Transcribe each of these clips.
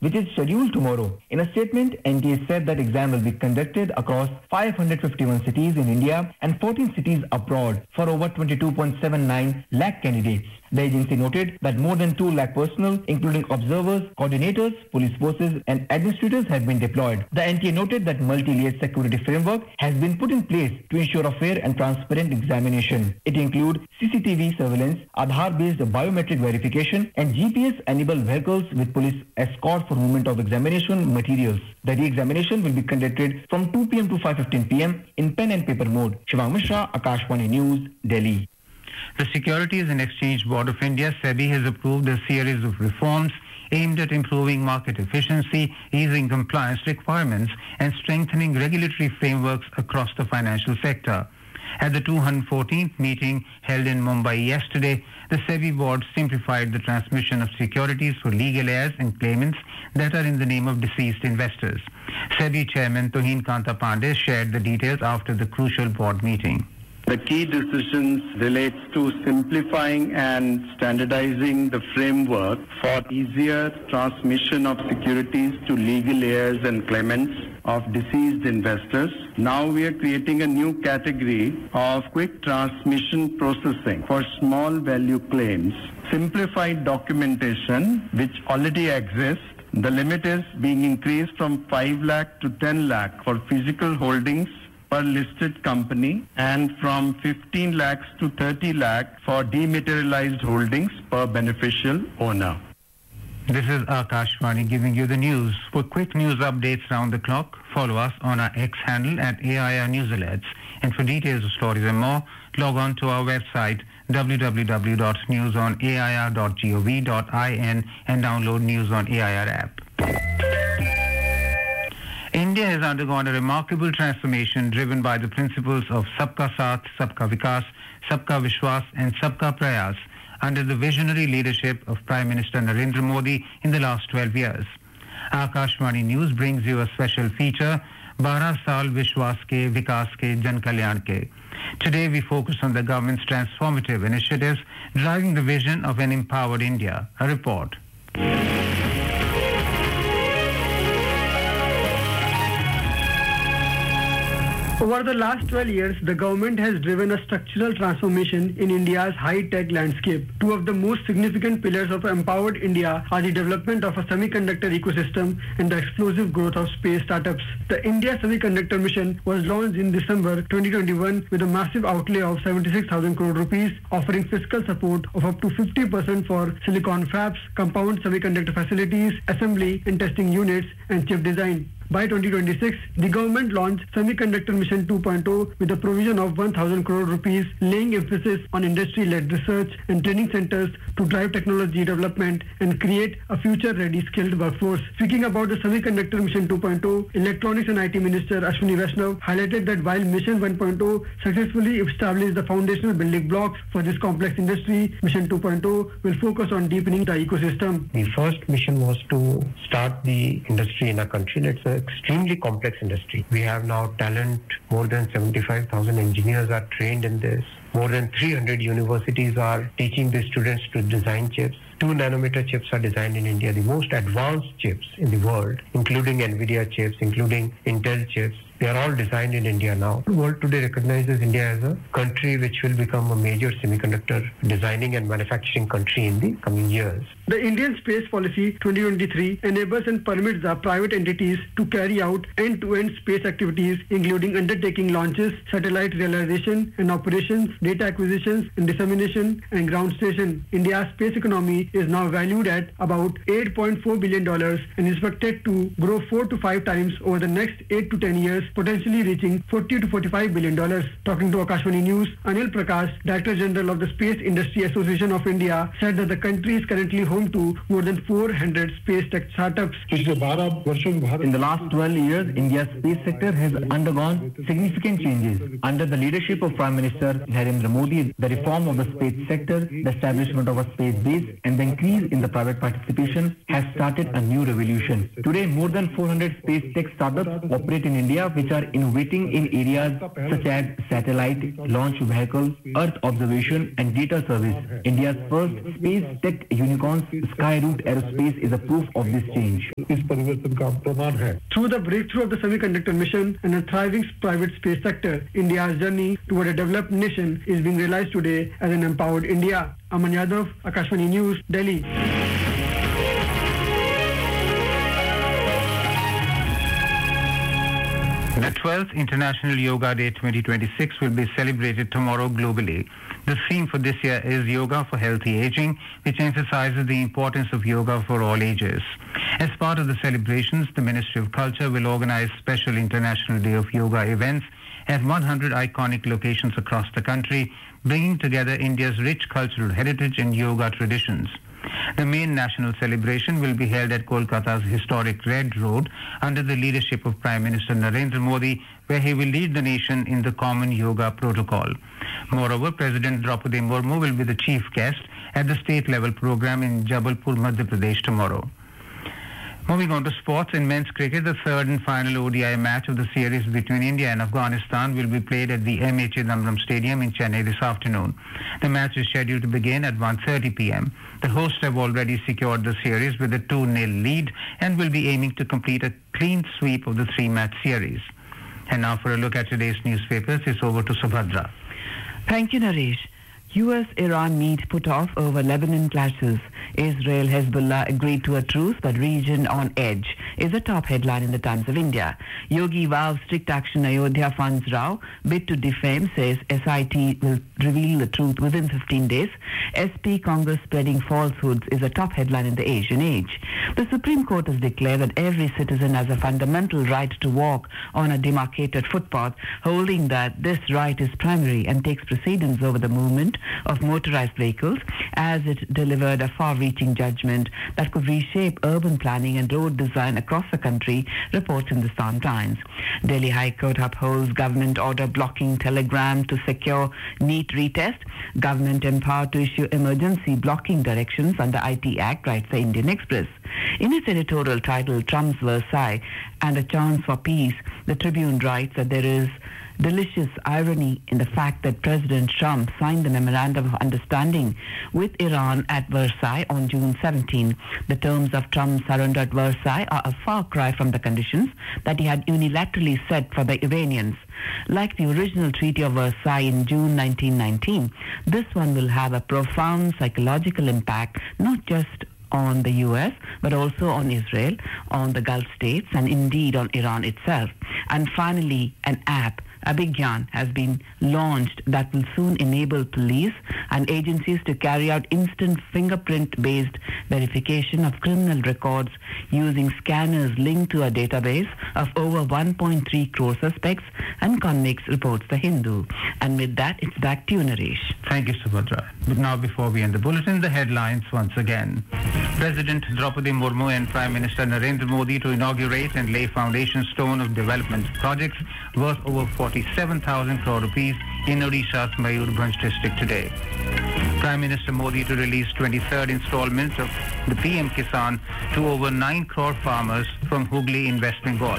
which is scheduled tomorrow. In a statement, NTA said that exam will be conducted across 551 cities in India and 14 cities abroad for over 22.79 lakh candidates. The agency noted that more than 2 lakh personnel, including observers, coordinators, police forces and administrators have been deployed. The NTA noted that multi-layered security framework has been put in place to ensure a fair and transparent examination. It includes CCTV surveillance, Aadhaar-based biometric verification and GPS-enabled vehicles with police escort for movement of examination materials. The re-examination will be conducted from 2 p.m. to 5.15 p.m. in pen and paper mode. Shivang Mishra, Akashwani News, Delhi. The Securities and Exchange Board of India, SEBI, has approved a series of reforms aimed at improving market efficiency, easing compliance requirements, and strengthening regulatory frameworks across the financial sector. At the 214th meeting held in Mumbai yesterday, the SEBI board simplified the transmission of securities for legal heirs and claimants that are in the name of deceased investors. SEBI chairman Tohin Kanta Pandey shared the details after the crucial board meeting. The key decisions relates to simplifying and standardizing the framework for easier transmission of securities to legal heirs and claimants of deceased investors. Now we are creating a new category of quick transmission processing for small value claims. Simplified documentation, which already exists, the limit is being increased from 5 lakh to 10 lakh for physical holdings per listed company and from 15 lakhs to 30 lakh for dematerialized holdings per beneficial owner. This is Akashvani giving you the news. For quick news updates round the clock, follow us on our X handle at AIR News Alerts. And for details of stories and more, log on to our website www.newsonair.gov.in and download News on AIR app. India has undergone a remarkable transformation driven by the principles of Sabka Saath, Sabka Vikas, Sabka Vishwas and Sabka Prayas under the visionary leadership of Prime Minister Narendra Modi in the last 12 years. Akashvani News brings you a special feature, 12 Saal Vishwas Ke Vikas Ke Jan Kalyan Ke. Today we focus on the government's transformative initiatives driving the vision of an empowered India. A report. Over the last 12 years, the government has driven a structural transformation in India's high-tech landscape. Two of the most significant pillars of empowered India are the development of a semiconductor ecosystem and the explosive growth of space startups. The India Semiconductor Mission was launched in December 2021 with a massive outlay of 76,000 crore rupees, offering fiscal support of up to 50% for silicon fabs, compound semiconductor facilities, assembly and testing units, and chip design. By 2026, the government launched Semiconductor Mission 2.0 with a provision of 1,000 crore rupees, laying emphasis on industry-led research and training centers to drive technology development and create a future-ready skilled workforce. Speaking about the Semiconductor Mission 2.0, Electronics and IT Minister Ashwini Vaishnav highlighted that while Mission 1.0 successfully established the foundational building blocks for this complex industry, Mission 2.0 will focus on deepening the ecosystem. The first mission was to start the industry in our country. It's an extremely complex industry. We have now talent. More than 75,000 engineers are trained in this. More than 300 universities are teaching the students to design chips. Two nanometer chips are designed in India, the most advanced chips in the world, including NVIDIA chips, including Intel chips. They are all designed in India now. The world today recognizes India as a country which will become a major semiconductor designing and manufacturing country in the coming years. The Indian Space Policy 2023 enables and permits the private entities to carry out end-to-end space activities, including undertaking launches, satellite realization and operations, data acquisitions and dissemination, and ground station. India's space economy is now valued at about $8.4 billion and is expected to grow four to five times over the next eight to 10 years, potentially reaching 40 to 45 billion dollars. Talking to Akashvani News, Anil Prakash, Director General of the Space Industry Association of India, said that the country is currently home to more than 400 space tech startups. In the last 12 years, India's space sector has undergone significant changes. Under the leadership of Prime Minister Narendra Modi, the reform of the space sector, the establishment of a space base, and the increase in the private participation has started a new revolution. Today, more than 400 space tech startups operate in India which are innovating in areas such as satellite, launch vehicles, earth observation and data service. India's first space tech unicorn, Skyroot Aerospace is a proof of this change. इस परिवर्तन का प्रमाण है Through the breakthrough of the semiconductor mission and a thriving private space sector, India's journey toward a developed nation is being realized today as an empowered India. Aman Yadav, Akashvani News, Delhi. The 12th International Yoga Day 2026 will be celebrated tomorrow globally. The theme for this year is Yoga for Healthy Aging, which emphasizes the importance of yoga for all ages. As part of the celebrations, the Ministry of Culture will organize special International Day of Yoga events at 100 iconic locations across the country, bringing together India's rich cultural heritage and yoga traditions. The main national celebration will be held at Kolkata's historic Red Road under the leadership of Prime Minister Narendra Modi, where he will lead the nation in the common yoga protocol. Moreover, President Draupadi Murmu will be the chief guest at the state level program in Jabalpur, Madhya Pradesh tomorrow. Moving on to sports, in men's cricket, the third and final ODI match of the series between India and Afghanistan will be played at the MA Chidambaram Stadium in Chennai this afternoon. The match is scheduled to begin at 1.30 p.m. The hosts have already secured the series with a 2-0 lead and will be aiming to complete a clean sweep of the three-match series. And now for a look at today's newspapers, it's over to Subhadra. Thank you, Naresh. US-Iran meet put off over Lebanon clashes. Israel Hezbollah agreed to a truce, but region on edge is a top headline in the Times of India. Yogi vows strict action Ayodhya funds Rao. Bid to defame says SIT will reveal the truth within 15 days. SP Congress spreading falsehoods is a top headline in the Asian age. The Supreme Court has declared that every citizen has a fundamental right to walk on a demarcated footpath, holding that this right is primary and takes precedence over the movement of motorized vehicles as it delivered a far-reaching judgment that could reshape urban planning and road design across the country, reports in the Sun Times. Delhi High Court upholds government order blocking Telegram to secure NEET retest. Government empowered to issue emergency blocking directions under IT Act, writes the Indian Express. In its editorial titled Trump's Versailles and a Chance for Peace, the Tribune writes that there is delicious irony in the fact that President Trump signed the memorandum of understanding with Iran at Versailles on June 17. The terms of Trump's surrender at Versailles are a far cry from the conditions that he had unilaterally set for the Iranians. Like the original Treaty of Versailles in June 1919, this one will have a profound psychological impact not just on the US, but also on Israel, on the Gulf states, and indeed on Iran itself. And finally, an app Abhigyan has been launched that will soon enable police and agencies to carry out instant fingerprint-based verification of criminal records using scanners linked to a database of over 1.3 crore suspects and convicts, reports The Hindu. And with that, it's back to you, Naresh. Thank you, Subhadra. But now, before we end the bulletin, the headlines once again. President Draupadi Murmu and Prime Minister Narendra Modi to inaugurate and lay foundation stone of development projects worth over 47,000 crore rupees in Odisha's Mayurbhanj district today. Prime Minister Modi to release 23rd installment of the PM Kisan to over 9 crore farmers from Hooghly in West Bengal.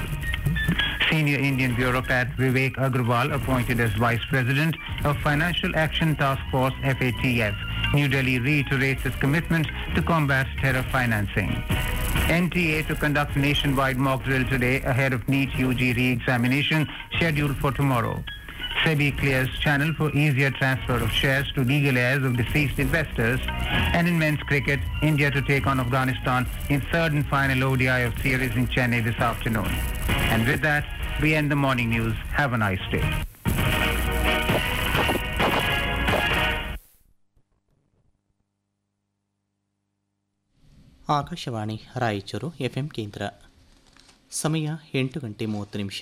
Senior Indian bureaucrat Vivek Agrawal appointed as Vice President of Financial Action Task Force FATF. New Delhi reiterates its commitment to combat terror financing. NTA to conduct nationwide mock drill today ahead of NEET UG re-examination scheduled for tomorrow. SEBI clears channel for easier transfer of shares to legal heirs of deceased investors. And in men's cricket, India to take on Afghanistan in third and final ODI of series in Chennai this afternoon. And with that, we end the morning news. Have a nice day. Akashvani Raichur F M ಕೇಂದ್ರ ಸಮಯ ಎಂಟು ಗಂಟೆ ಮೂವತ್ತು ನಿಮಿಷ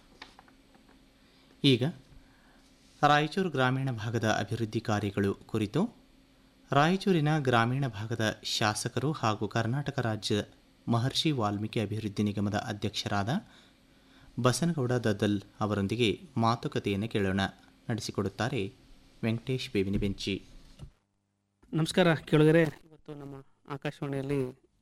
ಈಗ ರಾಯಚೂರು ಗ್ರಾಮೀಣ ಭಾಗದ ಅಭಿವೃದ್ಧಿ ಕಾರ್ಯಗಳು ಕುರಿತು ರಾಯಚೂರಿನ ಗ್ರಾಮೀಣ ಭಾಗದ ಶಾಸಕರು ಹಾಗೂ ಕರ್ನಾಟಕ ರಾಜ್ಯ ಮಹರ್ಷಿ ವಾಲ್ಮೀಕಿ ಅಭಿವೃದ್ಧಿ ನಿಗಮದ ಅಧ್ಯಕ್ಷರಾದ ಬಸನಗೌಡ ದದ್ದಲ್ ಅವರೊಂದಿಗೆ ಮಾತುಕತೆಯನ್ನು ಕೇಳೋಣ ನಡೆಸಿಕೊಡುತ್ತಾರೆ ವೆಂಕಟೇಶ್ ಬೇವಿನ ಬೆಂಚಿ ನಮಸ್ಕಾರ ಕೇಳಿದರೆ ಇವತ್ತು ನಮ್ಮ ಆಕಾಶವಾಣಿಯಲ್ಲಿ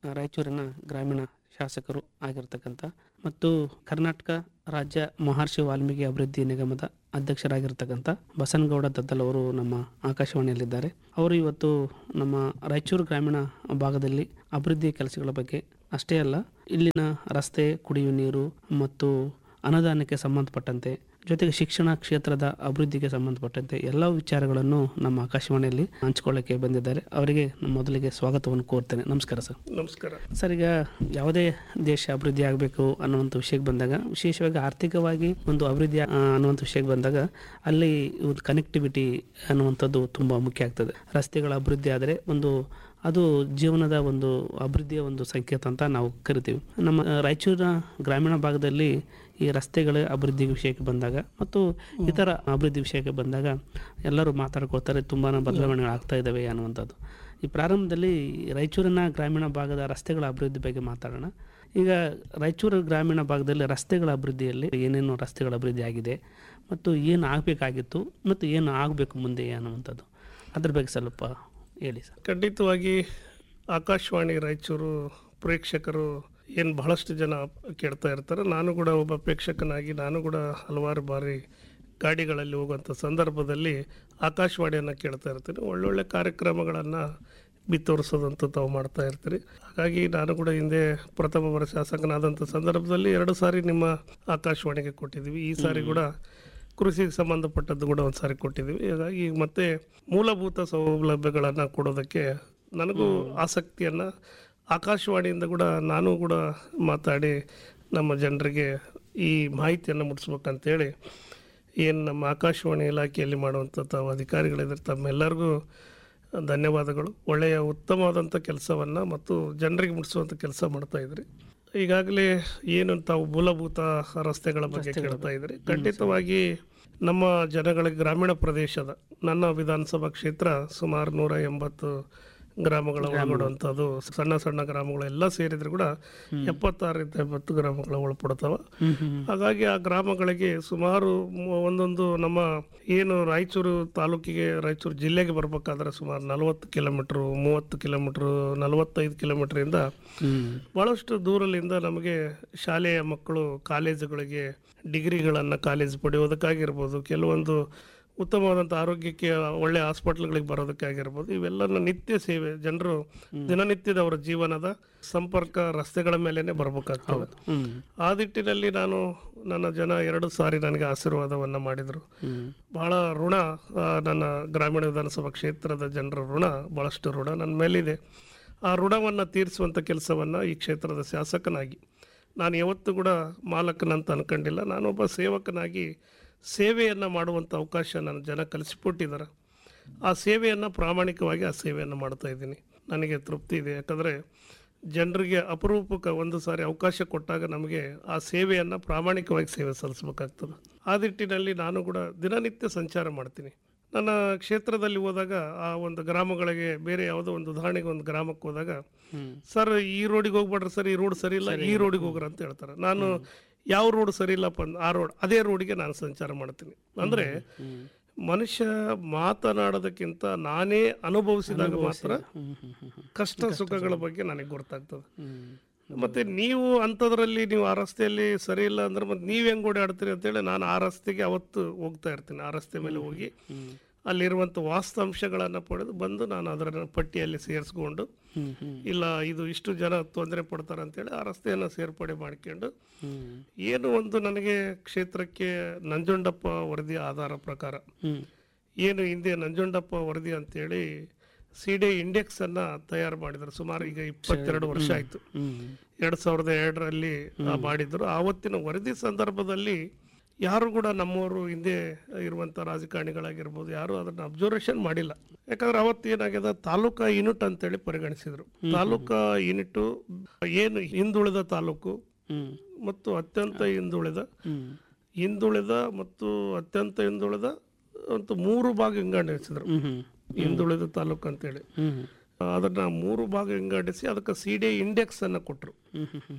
ರಾಯಚೂರಿನ ಗ್ರಾಮೀಣ ಶಾಸಕರು ಆಗಿರ್ತಕ್ಕಂಥ ಮತ್ತು ಕರ್ನಾಟಕ ರಾಜ್ಯ ಮಹರ್ಷಿ ವಾಲ್ಮೀಕಿ ಅಭಿವೃದ್ಧಿ ನಿಗಮದ ಅಧ್ಯಕ್ಷರಾಗಿರ್ತಕ್ಕಂಥ ಬಸನಗೌಡ ದದ್ದಲ್ ಅವರು ನಮ್ಮ ಆಕಾಶವಾಣಿಯಲ್ಲಿದ್ದಾರೆ ಅವರು ಇವತ್ತು ನಮ್ಮ ರಾಯಚೂರು ಗ್ರಾಮೀಣ ಭಾಗದಲ್ಲಿ ಅಭಿವೃದ್ಧಿ ಕೆಲಸಗಳ ಬಗ್ಗೆ ಅಷ್ಟೇ ಅಲ್ಲ ಇಲ್ಲಿನ ರಸ್ತೆ ಕುಡಿಯುವ ನೀರು ಮತ್ತು ಅನುದಾನಕ್ಕೆ ಸಂಬಂಧಪಟ್ಟಂತೆ ಜೊತೆಗೆ ಶಿಕ್ಷಣ ಕ್ಷೇತ್ರದ ಅಭಿವೃದ್ಧಿಗೆ ಸಂಬಂಧಪಟ್ಟಂತೆ ಎಲ್ಲ ವಿಚಾರಗಳನ್ನು ನಮ್ಮ ಆಕಾಶವಾಣಿಯಲ್ಲಿ ಹಂಚಿಕೊಳ್ಳಕ್ಕೆ ಬಂದಿದ್ದಾರೆ ಅವರಿಗೆ ಮೊದಲಿಗೆ ಸ್ವಾಗತವನ್ನು ಕೋರ್ತೇನೆ ನಮಸ್ಕಾರ ಸರ್ ನಮಸ್ಕಾರ ಸರ್ ಈಗ ಯಾವುದೇ ದೇಶ ಅಭಿವೃದ್ಧಿ ಆಗಬೇಕು ಅನ್ನುವಂಥ ವಿಷಯಕ್ಕೆ ಬಂದಾಗ ವಿಶೇಷವಾಗಿ ಆರ್ಥಿಕವಾಗಿ ಒಂದು ಅಭಿವೃದ್ಧಿ ಆ, ಅನ್ನುವಂಥ ವಿಷಯಕ್ಕೆ ಬಂದಾಗ ಅಲ್ಲಿ ಒಂದು ಕನೆಕ್ಟಿವಿಟಿ ಅನ್ನುವಂಥದ್ದು ತುಂಬ ಮುಖ್ಯ ಆಗ್ತದೆ ರಸ್ತೆಗಳ ಅಭಿವೃದ್ಧಿ ಆದರೆ ಒಂದು ಅದು ಜೀವನದ ಒಂದು ಅಭಿವೃದ್ಧಿಯ ಒಂದು ಸಂಕೇತ ಅಂತ ನಾವು ಕರಿತೀವಿ ನಮ್ಮ ಆ, ರಾಯಚೂರಿನ ಗ್ರಾಮೀಣ ಭಾಗದಲ್ಲಿ ಈ ರಸ್ತೆಗಳ ಅಭಿವೃದ್ಧಿ ವಿಷಯಕ್ಕೆ ಬಂದಾಗ ಮತ್ತು ಇತರ ಅಭಿವೃದ್ಧಿ ವಿಷಯಕ್ಕೆ ಬಂದಾಗ ಎಲ್ಲರೂ ಮಾತಾಡ್ಕೊಳ್ತಾರೆ ತುಂಬಾ ಬದಲಾವಣೆಗಳು ಆಗ್ತಾ ಇದ್ದಾವೆ ಅನ್ನುವಂಥದ್ದು ಈ ಪ್ರಾರಂಭದಲ್ಲಿ ರಾಯಚೂರಿನ ಗ್ರಾಮೀಣ ಭಾಗದ ರಸ್ತೆಗಳ ಅಭಿವೃದ್ಧಿ ಬಗ್ಗೆ ಮಾತಾಡೋಣ ಈಗ ರಾಯಚೂರು ಗ್ರಾಮೀಣ ಭಾಗದಲ್ಲಿ ರಸ್ತೆಗಳ ಅಭಿವೃದ್ಧಿಯಲ್ಲಿ ಏನೇನು ರಸ್ತೆಗಳ ಅಭಿವೃದ್ಧಿ ಆಗಿದೆ ಮತ್ತು ಏನು ಆಗಬೇಕಾಗಿತ್ತು ಮತ್ತು ಏನು ಆಗಬೇಕು ಮುಂದೆ ಅನ್ನುವಂಥದ್ದು ಅದ್ರ ಬಗ್ಗೆ ಸ್ವಲ್ಪ ಹೇಳಿ ಸರ್ ಖಂಡಿತವಾಗಿ ಆಕಾಶವಾಣಿ ರಾಯಚೂರು ಪ್ರೇಕ್ಷಕರು ಏನು ಬಹಳಷ್ಟು ಜನ ಕೇಳ್ತಾ ಇರ್ತಾರೆ ನಾನು ಕೂಡ ಒಬ್ಬ ಪ್ರೇಕ್ಷಕನಾಗಿ ನಾನು ಕೂಡ ಹಲವಾರು ಬಾರಿ ಗಾಡಿಗಳಲ್ಲಿ ಹೋಗುವಂಥ ಸಂದರ್ಭದಲ್ಲಿ ಆಕಾಶವಾಣಿಯನ್ನು ಕೇಳ್ತಾ ಇರ್ತೀನಿ ಒಳ್ಳೊಳ್ಳೆ ಕಾರ್ಯಕ್ರಮಗಳನ್ನು ಬಿತ್ತೋರಿಸೋದಂತೂ ತಾವು ಮಾಡ್ತಾ ಇರ್ತೀರಿ ಹಾಗಾಗಿ ನಾನು ಕೂಡ ಹಿಂದೆ ಪ್ರಥಮ ವರ್ಷ ಶಾಸಕನಾದಂಥ ಸಂದರ್ಭದಲ್ಲಿ ಎರಡು ಸಾರಿ ನಿಮ್ಮ ಆಕಾಶವಾಣಿಗೆ ಕೊಟ್ಟಿದ್ದೀವಿ ಈ ಸಾರಿ ಕೂಡ ಕೃಷಿಗೆ ಸಂಬಂಧಪಟ್ಟದ್ದು ಕೂಡ ಒಂದು ಸಾರಿ ಕೊಟ್ಟಿದ್ದೀವಿ ಹೀಗಾಗಿ ಈಗ ಮತ್ತೆ ಮೂಲಭೂತ ಸೌಲಭ್ಯಗಳನ್ನು ಕೊಡೋದಕ್ಕೆ ನನಗೂ ಆಸಕ್ತಿಯನ್ನು ಆಕಾಶವಾಣಿಯಿಂದ ಕೂಡ ನಾನು ಕೂಡ ಮಾತಾಡಿ ನಮ್ಮ ಜನರಿಗೆ ಈ ಮಾಹಿತಿಯನ್ನು ಮುಟ್ಟಿಸ್ಬೇಕಂತೇಳಿ ಏನು ನಮ್ಮ ಆಕಾಶವಾಣಿ ಇಲಾಖೆಯಲ್ಲಿ ಮಾಡುವಂಥ ತಾವು ಅಧಿಕಾರಿಗಳಿದ್ದಾರೆ ತಮ್ಮೆಲ್ಲರಿಗೂ ಧನ್ಯವಾದಗಳು ಒಳ್ಳೆಯ ಉತ್ತಮವಾದಂಥ ಕೆಲಸವನ್ನು ಮತ್ತು ಜನರಿಗೆ ಮುಟ್ಟಿಸುವಂಥ ಕೆಲಸ ಮಾಡ್ತಾ ಇದ್ರಿ ಈಗಾಗಲೇ ಏನು ತಾವು ಮೂಲಭೂತ ರಸ್ತೆಗಳ ಬಗ್ಗೆ ಕೇಳ್ತಾ ಇದ್ರಿ ಖಂಡಿತವಾಗಿ ನಮ್ಮ ಜನಗಳಿಗೆ ಗ್ರಾಮೀಣ ಪ್ರದೇಶದ ನನ್ನ ವಿಧಾನಸಭಾ ಕ್ಷೇತ್ರ ಸುಮಾರು ನೂರ ಎಂಬತ್ತು ಗ್ರಾಮಗಳ ಒಳಗಡುವಂಥದ್ದು ಸಣ್ಣ ಸಣ್ಣ ಗ್ರಾಮಗಳು ಎಲ್ಲ ಸೇರಿದ್ರು ಕೂಡ ಎಪ್ಪತ್ತಾರರಿಂದ ಎಂಬತ್ತು ಗ್ರಾಮಗಳ ಒಳಪಡ್ತಾವ ಹಾಗಾಗಿ ಆ ಗ್ರಾಮಗಳಿಗೆ ಸುಮಾರು ಮು- ಒಂದೊಂದು ನಮ್ಮ ಏನು ರಾಯಚೂರು ತಾಲೂಕಿಗೆ ರಾಯಚೂರು ಜಿಲ್ಲೆಗೆ ಬರ್ಬೇಕಾದ್ರೆ ಸುಮಾರು ನಲವತ್ತು ಕಿಲೋಮೀಟ್ರು ಮೂವತ್ತು ಕಿಲೋಮೀಟ್ರು ನಲವತ್ತೈದು ಕಿಲೋಮೀಟ್ರಿಂದ ಭಾಳಷ್ಟು ದೂರಲಿಂದ ನಮಗೆ ಶಾಲೆಯ ಮಕ್ಕಳು ಕಾಲೇಜುಗಳಿಗೆ ಡಿಗ್ರಿಗಳನ್ನು ಕಾಲೇಜ್ ಪಡೆಯೋದಕ್ಕಾಗಿರ್ಬೋದು ಕೆಲವೊಂದು ಉತ್ತಮವಾದಂಥ ಆರೋಗ್ಯಕ್ಕೆ ಒಳ್ಳೆ ಹಾಸ್ಪಿಟ್ಲ್ಗಳಿಗೆ ಬರೋದಕ್ಕಾಗಿರ್ಬೋದು ಇವೆಲ್ಲ ನಿತ್ಯ ಸೇವೆ ಜನರು ದಿನನಿತ್ಯದ ಅವರ ಜೀವನದ ಸಂಪರ್ಕ ರಸ್ತೆಗಳ ಮೇಲೇನೆ ಬರ್ಬೇಕಾಗ್ತದೆ ಆ ನಿಟ್ಟಿನಲ್ಲಿ ನಾನು ನನ್ನ ಜನ ಎರಡು ಸಾರಿ ನನಗೆ ಆಶೀರ್ವಾದವನ್ನು ಮಾಡಿದರು ಬಹಳ ಋಣ ಆ, ನನ್ನ ಗ್ರಾಮೀಣ ವಿಧಾನಸಭಾ ಕ್ಷೇತ್ರದ ಜನರ ಋಣ ಭಾಳಷ್ಟು ಋಣ ನನ್ನ ಮೇಲಿದೆ ಆ ಋಣವನ್ನು ತೀರಿಸುವಂಥ ಕೆಲಸವನ್ನು ಈ ಕ್ಷೇತ್ರದ ಶಾಸಕನಾಗಿ ನಾನು ಯಾವತ್ತೂ ಕೂಡ ಮಾಲಕನಂತ ಅನ್ಕೊಂಡಿಲ್ಲ ನಾನೊಬ್ಬ ಸೇವಕನಾಗಿ ಸೇವೆಯನ್ನು ಮಾಡುವಂಥ ಅವಕಾಶ ನನ್ನ ಜನ ಕಲಿಸಿಕೊಟ್ಟಿದ್ದಾರೆ ಆ ಸೇವೆಯನ್ನು ಪ್ರಾಮಾಣಿಕವಾಗಿ ಆ ಸೇವೆಯನ್ನು ಮಾಡ್ತಾ ಇದ್ದೀನಿ ನನಗೆ ತೃಪ್ತಿ ಇದೆ ಯಾಕಂದರೆ ಜನರಿಗೆ ಅಪರೂಪಕ್ಕೆ ಒಂದು ಸಾರಿ ಅವಕಾಶ ಕೊಟ್ಟಾಗ ನಮಗೆ ಆ ಸೇವೆಯನ್ನು ಪ್ರಾಮಾಣಿಕವಾಗಿ ಸೇವೆ ಸಲ್ಲಿಸಬೇಕಾಗ್ತದೆ ಆ ನಿಟ್ಟಿನಲ್ಲಿ ನಾನು ಕೂಡ ದಿನನಿತ್ಯ ಸಂಚಾರ ಮಾಡ್ತೀನಿ ನನ್ನ ಕ್ಷೇತ್ರದಲ್ಲಿ ಹೋದಾಗ ಆ ಒಂದು ಗ್ರಾಮಗಳಿಗೆ ಬೇರೆ ಯಾವುದೋ ಒಂದು ಉದಾಹರಣೆಗೆ ಒಂದು ಗ್ರಾಮಕ್ಕೆ ಹೋದಾಗ ಸರ್ ಈ ರೋಡಿಗೆ ಹೋಗ್ಬೇಡ್ರಿ ಸರ್ ಈ ರೋಡ್ ಸರಿ ಇಲ್ಲ ಈ ರೋಡಿಗೆ ಹೋಗ್ರಿ ಅಂತ ಹೇಳ್ತಾರೆ ನಾನು ಯಾವ ರೋಡ್ ಸರಿ ಇಲ್ಲಪ್ಪ ಅಂದ್- ಆ ರೋಡ್ ಅದೇ ರೋಡಿಗೆ ನಾನು ಸಂಚಾರ ಮಾಡ್ತೀನಿ ಅಂದ್ರೆ ಮನುಷ್ಯ ಮಾತನಾಡೋದಕ್ಕಿಂತ ನಾನೇ ಅನುಭವಿಸಿದಾಗ ಮಾತ್ರ ಕಷ್ಟ ಸುಖಗಳ ಬಗ್ಗೆ ನನಗೆ ಗೊತ್ತಾಗ್ತದೆ ಮತ್ತೆ ನೀವು ಅಂಥದ್ರಲ್ಲಿ ನೀವು ಆ ರಸ್ತೆಯಲ್ಲಿ ಸರಿ ಇಲ್ಲ ಅಂದ್ರೆ ಮತ್ತೆ ನೀವು ಹೆಂಗ್ ಓಡಾಡ್ತೀರಿ ಅಂತೇಳಿ ನಾನು ಆ ರಸ್ತೆಗೆ ಅವತ್ತು ಹೋಗ್ತಾ ಇರ್ತೀನಿ ಆ ರಸ್ತೆ ಮೇಲೆ ಹೋಗಿ ಅಲ್ಲಿರುವಂಥ ವಾಸ್ತವಾಂಶಗಳನ್ನು ಪಡೆದು ಬಂದು ನಾನು ಅದರ ಪಟ್ಟಿಯಲ್ಲಿ ಸೇರಿಸ್ಕೊಂಡು ಇಲ್ಲ ಇದು ಇಷ್ಟು ಜನ ತೊಂದರೆ ಪಡ್ತಾರೆ ಅಂತೇಳಿ ಆ ರಸ್ತೆಯನ್ನು ಸೇರ್ಪಡೆ ಮಾಡ್ಕೊಂಡು ಏನು ಒಂದು ನನಗೆ ಕ್ಷೇತ್ರಕ್ಕೆ ನಂಜುಂಡಪ್ಪ ವರದಿ ಆಧಾರ ಪ್ರಕಾರ ಏನು ಹಿಂದೆ ನಂಜುಂಡಪ್ಪ ವರದಿ ಅಂತೇಳಿ ಸಿ ಡಿ ಇಂಡೆಕ್ಸ್ ಅನ್ನ ತಯಾರು ಮಾಡಿದ್ರು ಸುಮಾರು ಈಗ ಇಪ್ಪತ್ತೆರಡು ವರ್ಷ ಆಯ್ತು ಎರಡ್ ಸಾವಿರದ ಎರಡರಲ್ಲಿ ಮಾಡಿದ್ರು ಆವತ್ತಿನ ವರದಿ ಸಂದರ್ಭದಲ್ಲಿ ಯಾರು ಕೂಡ ನಮ್ಮವರು ಹಿಂದೆ ಇರುವಂತ ರಾಜಕಾರಣಿಗಳಾಗಿರ್ಬೋದು ಯಾರು ಅದನ್ನ ಅಬ್ಸರ್ವೇಷನ್ ಮಾಡಿಲ್ಲ ಯಾಕಂದ್ರೆ ಅವತ್ತು ಏನಾಗಿದೆ ತಾಲೂಕಾ ಯೂನಿಟ್ ಅಂತೇಳಿ ಪರಿಗಣಿಸಿದ್ರು ತಾಲೂಕಾ ಯೂನಿಟ್ ಏನು ಹಿಂದುಳಿದ ತಾಲೂಕು ಮತ್ತು ಅತ್ಯಂತ ಹಿಂದುಳಿದ ಹಿಂದುಳಿದ ಮತ್ತು ಅತ್ಯಂತ ಹಿಂದುಳಿದ ಅಂತ ಮೂರು ಭಾಗ ವಿಂಗಡಿಸಿದ್ರು ಹಿಂದುಳಿದ ತಾಲೂಕು ಅಂತೇಳಿ ಅದನ್ನ ಮೂರು ಭಾಗ ವಿಂಗಡಿಸಿ ಅದಕ್ಕೆ ಸಿ ಡಿ ಇಂಡೆಕ್ಸ್ ಅನ್ನ ಕೊಟ್ಟರು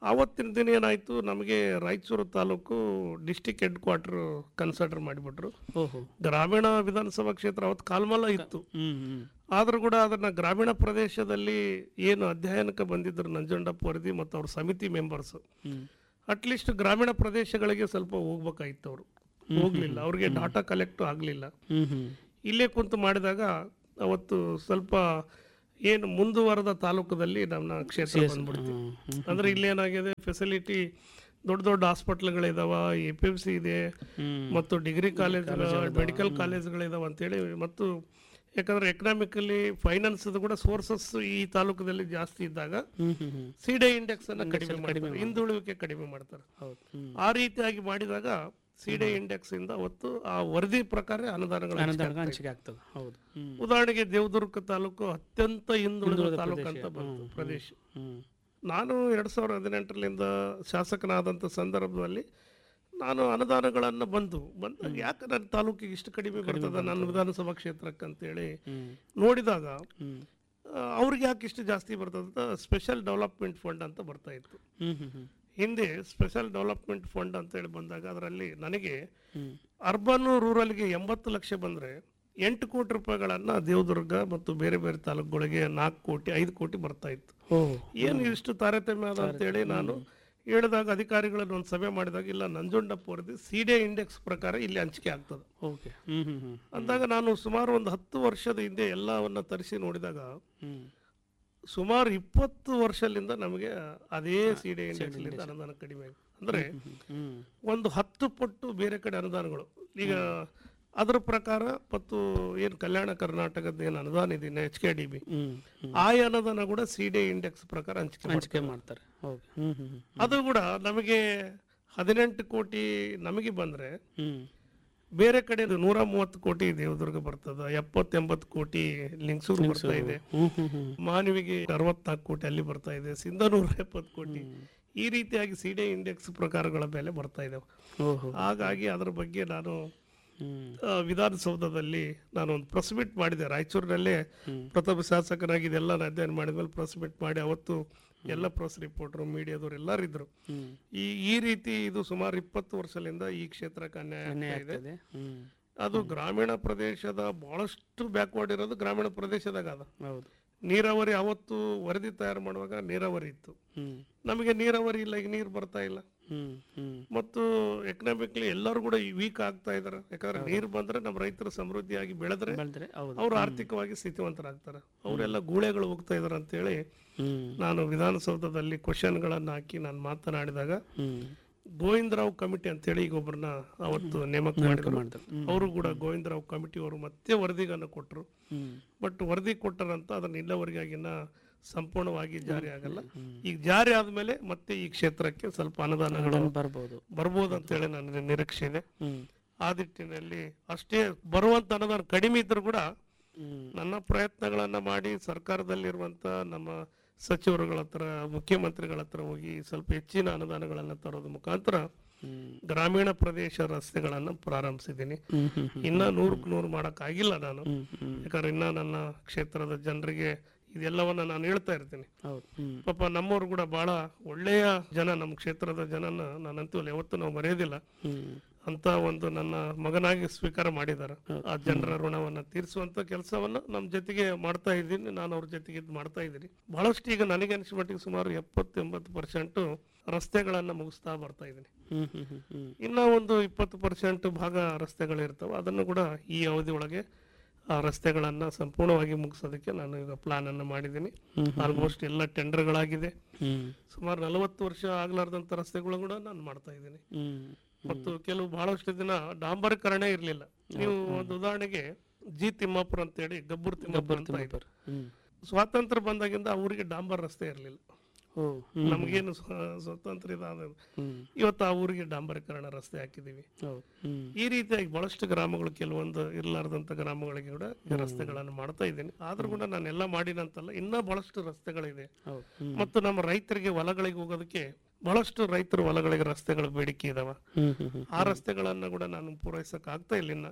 ಆವತ್ತಿನ ದಿನ ಏನಾಯಿತು ನಮಗೆ Raichur taluk district head quarter consider ಮಾಡಿಬಿಟ್ರು ಓಹೋ ಗ್ರಾಮೀಣ ವಿಧಾನಸಭಾ ಕ್ಷೇತ್ರ ಅವತ್ತು ಕಾಲ್ಮಲ ಇತ್ತು ಹ್ಮ್ ಹ್ಮ್ ಆದರೂ ಕೂಡ ಅದನ್ನ ಗ್ರಾಮೀಣ ಪ್ರದೇಶದಲ್ಲಿ ಏನು ಅಧ್ಯಯನಕ್ಕೆ ಬಂದಿದ್ದರು ನಂಜುಂಡಪ್ಪ ವರದಿ ಮತ್ತು ಅವ್ರ ಸಮಿತಿ ಮೆಂಬರ್ಸ್ ಹ್ಮ್ ಅಟ್ಲೀಸ್ಟ್ ಗ್ರಾಮೀಣ ಪ್ರದೇಶಗಳಿಗೆ ಸ್ವಲ್ಪ ಹೋಗ್ಬೇಕಾಗಿತ್ತು ಅವರು ಹೋಗ್ಲಿಲ್ಲ ಅವ್ರಿಗೆ ಡಾಟಾ ಕಲೆಕ್ಟ್ ಆಗಲಿಲ್ಲ ಹ್ಮ್ ಹ್ಮ್ ಇಲ್ಲೇ ಕುಂತು ಮಾಡಿದಾಗ ಅವತ್ತು ಸ್ವಲ್ಪ ಏನು ಮುಂದುವರೆದ ತಾಲೂಕದಲ್ಲಿ ನಮ್ಮ ಕ್ಷೇತ್ರ ಬಂದ್ಬಿಡ್ತು ಅಂದ್ರೆ ಇಲ್ಲೇನಾಗಿದೆ ಫೆಸಿಲಿಟಿ ದೊಡ್ಡ ದೊಡ್ಡ ಹಾಸ್ಪಿಟ್ಲ್ಗಳಿದಾವ ಎ ಪಿ ಎಮ್ ಸಿ ಇದೆ ಮತ್ತು ಡಿಗ್ರಿ ಕಾಲೇಜ್ ಮೆಡಿಕಲ್ ಕಾಲೇಜ್ಗಳಿದಾವ ಅಂತೇಳಿ ಮತ್ತು ಯಾಕಂದ್ರೆ ಎಕನಾಮಿಕಲಿ ಫೈನಾನ್ಸ್ ಕೂಡ ಸೋರ್ಸಸ್ ಈ ತಾಲೂಕದಲ್ಲಿ ಜಾಸ್ತಿ ಇದ್ದಾಗ ಹ್ಮ್ ಹ್ಮ್ ಹ್ಮ್ ಸಿ ಡಿ ಇಂಡೆಕ್ಸ್ ಅನ್ನ ಕಡಿಮೆ ಮಾಡ್ತಾರೆ ಹಿಂದುಳಿವಿಕೆ ಕಡಿಮೆ ಮಾಡ್ತಾರೆ ಹೌದು ಹ್ಮ್ ಆ ರೀತಿಯಾಗಿ ಮಾಡಿದಾಗ ಸಿ ಡಿ ಇಂಡೆಕ್ಸ್ ಇಂದ ಅವತ್ತು ಆ ವರದಿ ಪ್ರಕಾರ ಅನುದಾನಗಳು ಹಂಚಿಕೆ ಅನುದಾನ ಆಗ್ತಾ ಹಂಚಿಕೆ ಆಗ್ತದೆ ಹೌದು ಹ್ಮ್ ಇತ್ತು. ಉದಾಹರಣೆಗೆ ದೇವದುರ್ಗ ತಾಲೂಕು ಅತ್ಯಂತ ಹಿಂದುಳಿದ ತಾಲೂಕು ಅಂತ ಬಂತು ಪ್ರದೇಶ ಹ್ಮ್ ನಾನು ಎರಡ್ ಸಾವಿರದ ಹದಿನೆಂಟರಿಂದ ಶಾಸಕನಾದಂಥ ಸಂದರ್ಭದಲ್ಲಿ ನಾನು ಅನುದಾನಗಳನ್ನು ಬಂದು ಬಂದಾಗ ಯಾಕೆ ನನ್ನ ತಾಲೂಕಿಗೆ ಇಷ್ಟು ಕಡಿಮೆ ಬರ್ತದೆ ನನ್ನ ವಿಧಾನಸಭಾ ಕ್ಷೇತ್ರಕ್ಕೆ ಅಂತೇಳಿ ನೋಡಿದಾಗ ಆ, ಅವ್ರಿಗೆ ಯಾಕೆ ಇಷ್ಟು ಜಾಸ್ತಿ ಬರ್ತದೆ ಅಂತ ಸ್ಪೆಷಲ್ ಡೆವಲಪ್ಮೆಂಟ್ ಫಂಡ್ ಅಂತ ಬರ್ತಾ ಇತ್ತು ಹ್ಮ್ ಹ್ಮ್ ಹ್ಮ್ ಹಿಂದೆ ಸ್ಪೆಷಲ್ ಡೆವಲಪ್ಮೆಂಟ್ ಫಂಡ್ ಅಂತ ಹೇಳಿ ಬಂದಾಗ ಅದರಲ್ಲಿ ನನಗೆ ಅರ್ಬನ್ ರೂರಲ್ಗೆ ಎಂಬತ್ತು ಲಕ್ಷ ಬಂದರೆ ಎಂಟು ಕೋಟಿ ರೂಪಾಯಿಗಳನ್ನ ದೇವದುರ್ಗ ಮತ್ತು ಬೇರೆ ಬೇರೆ ತಾಲೂಕುಗಳಿಗೆ ನಾಲ್ಕು ಕೋಟಿ ಐದು ಕೋಟಿ ಬರ್ತಾ ಇತ್ತು ಓಹ್ ಏನು ಇಷ್ಟು ತಾರತಮ್ಯ ಅದ ಅಂತೇಳಿ ನಾನು ಹೇಳಿದಾಗ ಅಧಿಕಾರಿಗಳನ್ನು ಒಂದು ಸಭೆ ಮಾಡಿದಾಗ ಇಲ್ಲ ನಂಜುಂಡಪ್ಪ ವರದಿ ಸಿ ಡಿ ಇಂಡೆಕ್ಸ್ ಪ್ರಕಾರ ಇಲ್ಲಿ ಹಂಚಿಕೆ ಆಗ್ತದೆ ಓಕೆ ಹ್ಮ್ ಹ್ಮ್ ಹ್ಮ್ ಅಂದಾಗ ನಾನು ಸುಮಾರು ಒಂದು ಹತ್ತು ವರ್ಷದ ಹಿಂದೆ ಎಲ್ಲವನ್ನ ತರಿಸಿ ನೋಡಿದಾಗ ಹ್ಮ್ ಸುಮಾರು ಇಪ್ಪತ್ತು ವರ್ಷದಿಂದ ನಮಗೆ ಅದೇ ಸಿ ಡಿ ಇಂಡೆಕ್ಸ್ಲಿಂದ ಅನುದಾನ ಕಡಿಮೆ ಆಗಿದೆ ಅಂದರೆ ಹ್ಮ್ ಒಂದು ಹತ್ತು ಪಟ್ಟು ಬೇರೆ ಕಡೆ ಅನುದಾನಗಳು ಈಗ ಅದರ ಪ್ರಕಾರ ಮತ್ತು ಏನು ಕಲ್ಯಾಣ ಕರ್ನಾಟಕದ ಏನು ಅನುದಾನ ಇದೆ ಎಚ್ ಕೆ ಡಿ ಬಿ ಹ್ಮ್ ಆ ಅನುದಾನ ಕೂಡ ಸಿ ಡಿ ಇಂಡೆಕ್ಸ್ ಪ್ರಕಾರ ಹಂಚಿಕೆ ಹಂಚಿಕೆ ಮಾಡ್ತಾರೆ. ಮಾಡ್ತಾರೆ ಓಕೆ ಹ್ಮ್ ಹ್ಮ್ ಹ್ಮ್ ಅದು ಕೂಡ ನಮಗೆ ಹದಿನೆಂಟು ಕೋಟಿ ನಮಗೆ ಬಂದ್ರೆ ಹ್ಮ್ ಬೇರೆ ಕಡೆ ನೂರ ಮೂವತ್ತು ಕೋಟಿ ದೇವದುರ್ಗ ಬರ್ತದ ಎಪ್ಪತ್ತೆಂಬತ್ತು ಕೋಟಿ ಲಿಂಗಸೂರು ಬರ್ತಾ ಇದೆ ಹ್ಮ್ ಹ್ಮ್ ಹ್ಮ್ ಮಾನವಿಗೆ ಅರವತ್ನಾಲ್ಕು ಕೋಟಿ ಅಲ್ಲಿ ಬರ್ತಾ ಇದೆ ಸಿಂಧನೂರ ಎಪ್ಪತ್ತು ಕೋಟಿ ಈ ರೀತಿಯಾಗಿ ಸಿ ಡಿ ಇಂಡೆಕ್ಸ್ ಪ್ರಕಾರಗಳ ಬೆಲೆ ಬರ್ತಾ ಇದಾವೆ ಓಹೋ ಹಾಗಾಗಿ ಅದ್ರ ಬಗ್ಗೆ ನಾನು ಹ್ಮ್ ಆ, ವಿಧಾನಸೌಧದಲ್ಲಿ ನಾನು ಒಂದು ಪ್ರೆಸ್ ಮೀಟ್ ಮಾಡಿದೆ ರಾಯಚೂರಿನಲ್ಲೇ ಪ್ರಥಮ ಶಾಸಕನಾಗಿ ಇದೆಲ್ಲ ನಾನು ಅಧ್ಯಯನ ಮಾಡಿದ್ಮೇಲೆ ಪ್ರೆಸ್ ಮೀಟ್ ಮಾಡಿ ಅವತ್ತು ಎಲ್ಲ ಪ್ರೆಸ್ ರಿಪೋರ್ಟರ್ ಮೀಡಿಯಾದವ್ರು ಎಲ್ಲರೂ ಇದ್ರು ಹ್ಮ್ ಈ ಈ ರೀತಿ ಇದು ಸುಮಾರು ಇಪ್ಪತ್ತು ವರ್ಷದಿಂದ ಈ ಕ್ಷೇತ್ರಕ್ಕೆ ಅನ್ಯಾಯ ಅನ್ಯಾಯ ಆಗ್ತಾ ಇದೆ ಆಗ್ತದೆ ಹ್ಮ್ ಅದು ಗ್ರಾಮೀಣ ಪ್ರದೇಶದ ಬಹಳಷ್ಟು ಬ್ಯಾಕ್ವರ್ಡ್ ಇರೋದು ಗ್ರಾಮೀಣ ಪ್ರದೇಶದಾಗ ಅದ ಹೌದು ನೀರಾವರಿ ಅವತ್ತು ವರದಿ ತಯಾರು ಮಾಡುವಾಗ ನೀರಾವರಿ ಇತ್ತು ಹ್ಮ್ ನಮಗೆ ನೀರಾವರಿ ಇಲ್ಲ ಈಗ ನೀರು ಬರ್ತಾ ಇಲ್ಲ ಹ್ಮ್ ಹ್ಮ್ ಮತ್ತು ಎಕನಾಮಿಕ್ಲಿ ಎಲ್ಲರೂ ಕೂಡ ವೀಕ್ ಆಗ್ತಾ ಇದಾರೆ ಯಾಕಂದ್ರೆ ನೀರು ಬಂದ್ರೆ ನಮ್ಮ ರೈತರು ಸಮೃದ್ಧಿಯಾಗಿ ಬೆಳೆದ್ರೆ ಬೆಳೆದ್ರೆ ಹೌದು ಅವರು ಆರ್ಥಿಕವಾಗಿ ಸ್ಥಿತಿವಂತರಾಗ್ತಾರೆ ಅವರೆಲ್ಲ ಗೂಳೆಗಳು ಹೋಗ್ತಾ ಇದಾರೆ ಅಂತೇಳಿ ಹ್ಮ್ ನಾನು ವಿಧಾನಸೌಧದಲ್ಲಿ ಕ್ವಶನ್ಗಳನ್ನು ಹಾಕಿ ನಾನು ಮಾತನಾಡಿದಾಗ ಹ್ಮ್ ಗೋವಿಂದರಾವ್ ಕಮಿಟಿ ಅಂತೇಳಿ ಈಗ ಒಬ್ಬರನ್ನ ಅವತ್ತು ನೇಮಕ ಮಾಡಿದ್ರು ಮಾಡಿದ್ರು. ಅವರು ಕೂಡ ಗೋವಿಂದರಾವ್ ಕಮಿಟಿ ಅವರು ಮತ್ತೆ ವರದಿಗನ್ನು ಕೊಟ್ಟರು ಹ್ಮ್ ಬಟ್ ವರದಿ ಕೊಟ್ಟರಂತ ಅದನ್ನ ಇಲ್ಲವರೆಗಾಗಿನ ಸಂಪೂರ್ಣವಾಗಿ ಜಾರಿ ಆಗಲ್ಲ ಈಗ ಜಾರಿ ಆದ್ಮೇಲೆ ಮತ್ತೆ ಈ ಕ್ಷೇತ್ರಕ್ಕೆ ಸ್ವಲ್ಪ ಅನುದಾನಗಳು ಬರ್ಬೋದು ಬರ್ಬೋದು ಅಂತೇಳಿ ನನ್ನ ನಿರೀಕ್ಷೆ ಇದೆ ಹ್ಮ್ ಆ ನಿಟ್ಟಿನಲ್ಲಿ ಅಷ್ಟೇ ಬರುವಂತ ಅನುದಾನ ಕಡಿಮೆ ಇದ್ರೂ ಕೂಡ ಹ್ಮ್ ನನ್ನ ಪ್ರಯತ್ನಗಳನ್ನ ಮಾಡಿ ಸರ್ಕಾರದಲ್ಲಿರುವಂತ ನಮ್ಮ ಸಚಿವರುಗಳ ಹತ್ರ ಮುಖ್ಯಮಂತ್ರಿಗಳ ಹತ್ರ ಹೋಗಿ ಸ್ವಲ್ಪ ಹೆಚ್ಚಿನ ಅನುದಾನಗಳನ್ನ ತರೋದ್ರ ಮುಖಾಂತರ ಹ್ಮ್ ಗ್ರಾಮೀಣ ಪ್ರದೇಶ ರಸ್ತೆಗಳನ್ನ ಪ್ರಾರಂಭಿಸಿದ್ದೀನಿ ಹ್ಮ್ ಹ್ಮ್ ಹ್ಮ್ ಇನ್ನ ನೂರಕ್ಕೆ ನೂರು ಮಾಡಕ್ ಆಗಿಲ್ಲ ನಾನು ಹ್ಮ್ ಹ್ಮ್ ಯಾಕಂದ್ರೆ ಇನ್ನ ನನ್ನ ಕ್ಷೇತ್ರದ ಜನರಿಗೆ ಇದೆಲ್ಲವನ್ನ ನಾನು ಹೇಳ್ತಾ ಇರ್ತೀನಿ ಹೌದು ಹ್ಮ್ ಪಾಪ ನಮ್ಮವ್ರು ಕೂಡ ಬಹಳ ಒಳ್ಳೆಯ ಜನ ನಮ್ಮ ಕ್ಷೇತ್ರದ ಜನನ ನಾನಂತೂ ಯಾವತ್ತೂ ನಾವು ಮರೆಯೋದಿಲ್ಲ ಹ್ಮ್ ಅಂತ ಒಂದು ನನ್ನ ಮಗನಾಗಿ ಸ್ವೀಕಾರ ಮಾಡಿದ್ದಾರೆ ಆ ಜನರ ಋಣವನ್ನ ತೀರಿಸುವಂತ ಕೆಲಸವನ್ನ ನಮ್ಮ ಜೊತೆಗೆ ಮಾಡ್ತಾ ಇದ್ದೀನಿ ನಾನು ಅವ್ರ ಜೊತೆಗೆ ಇದ್ ಮಾಡ್ತಾ ಇದ್ದೀನಿ ಬಹಳಷ್ಟು ಈಗ ನನಗೆ ಅನಿಸಿದ ಮಟ್ಟಿಗೆ ಸುಮಾರು ಎಪ್ಪತ್ತು ಎಂಬತ್ತು ಪರ್ಸೆಂಟ್ ರಸ್ತೆಗಳನ್ನ ಮುಗಿಸ್ತಾ ಬರ್ತಾ ಇದ್ದೀನಿ ಹ್ಮ್ ಹ್ಮ್ ಹ್ಮ್ ಹ್ಮ್ ಇನ್ನ ಒಂದು ಇಪ್ಪತ್ತು ಪರ್ಸೆಂಟ್ ಭಾಗ ರಸ್ತೆಗಳಿರ್ತಾವೆ ಅದನ್ನು ಕೂಡ ಈ ಅವಧಿ ಒಳಗೆ ಆ ರಸ್ತೆಗಳನ್ನ ಸಂಪೂರ್ಣವಾಗಿ ಮುಗಿಸೋದಕ್ಕೆ ನಾನು ಈಗ ಪ್ಲಾನ್ ಅನ್ನು ಮಾಡಿದ್ದೀನಿ ಆಲ್ಮೋಸ್ಟ್ ಎಲ್ಲ ಟೆಂಡರ್ಗಳಾಗಿದೆ ಹ್ಮ್ ಸುಮಾರು ನಲವತ್ತು ವರ್ಷ ಆಗ್ಲಾರ್ದಂತ ರಸ್ತೆಗಳು ಕೂಡ ನಾನು ಮಾಡ್ತಾ ಇದ್ದೀನಿ ಹ್ಮ್ ಮತ್ತು ಕೆಲವು ಬಹಳಷ್ಟು ದಿನ ಡಾಂಬರೀಕರಣ ಇರಲಿಲ್ಲ ನೀವು ಒಂದು ಉದಾಹರಣೆಗೆ ಜಿ ತಿಮ್ಮಾಪುರ ಅಂತೇಳಿ ಗಬ್ಬೂರ್ ತಿಮ್ಮಾಪುರ ಅಂತ ಇದೆ. ಹ್ಮ್ ಸ್ವಾತಂತ್ರ್ಯ ಬಂದಾಗಿಂದ ಆ ಊರಿಗೆ ಡಾಂಬರ್ ರಸ್ತೆ ಇರಲಿಲ್ಲ ಓ ಹ್ಮ್ ನಮಗೇನು ಸ್ವ- ಸ್ವಾತಂತ್ರ್ಯ ಇದಾದ ಹ್ಮ್ ಇವತ್ತು ಆ ಊರಿಗೆ ಡಾಂಬರೀಕರಣ ರಸ್ತೆ ಹಾಕಿದೀವಿ ಹೌದು ಹ್ಮ್ ಈ ರೀತಿಯಾಗಿ ಬಹಳಷ್ಟು ಗ್ರಾಮಗಳು ಕೆಲವೊಂದು ಇರಲಾರ್ದಂತ ಗ್ರಾಮಗಳಿಗೆ ಕೂಡ ಈ ರಸ್ತೆಗಳನ್ನು ಮಾಡ್ತಾ ಇದ್ದೀನಿ ಆದ್ರೂ ಕೂಡ ನಾನೆಲ್ಲ ಮಾಡಿನಂತಲ್ಲ ಇನ್ನೂ ಬಹಳಷ್ಟು ರಸ್ತೆಗಳಿದೆ ಹೌದು ಹ್ಮ್ ಮತ್ತು ನಮ್ಮ ರೈತರಿಗೆ ಹೊಲಗಳಿಗೆ ಹೋಗೋದಕ್ಕೆ ಬಹಳಷ್ಟು ರೈತರು ಹೊಲಗಳಿಗೆ ರಸ್ತೆಗಳ ಬೇಡಿಕೆ ಇದಾವ ಹ್ಮ್ ಹ್ಮ್ ಹ್ಮ್ ಆ ರಸ್ತೆಗಳನ್ನ ಕೂಡ ನಾನು ಪೂರೈಸಕ್ ಆಗ್ತಾ ಇಲ್ಲ ಇನ್ನ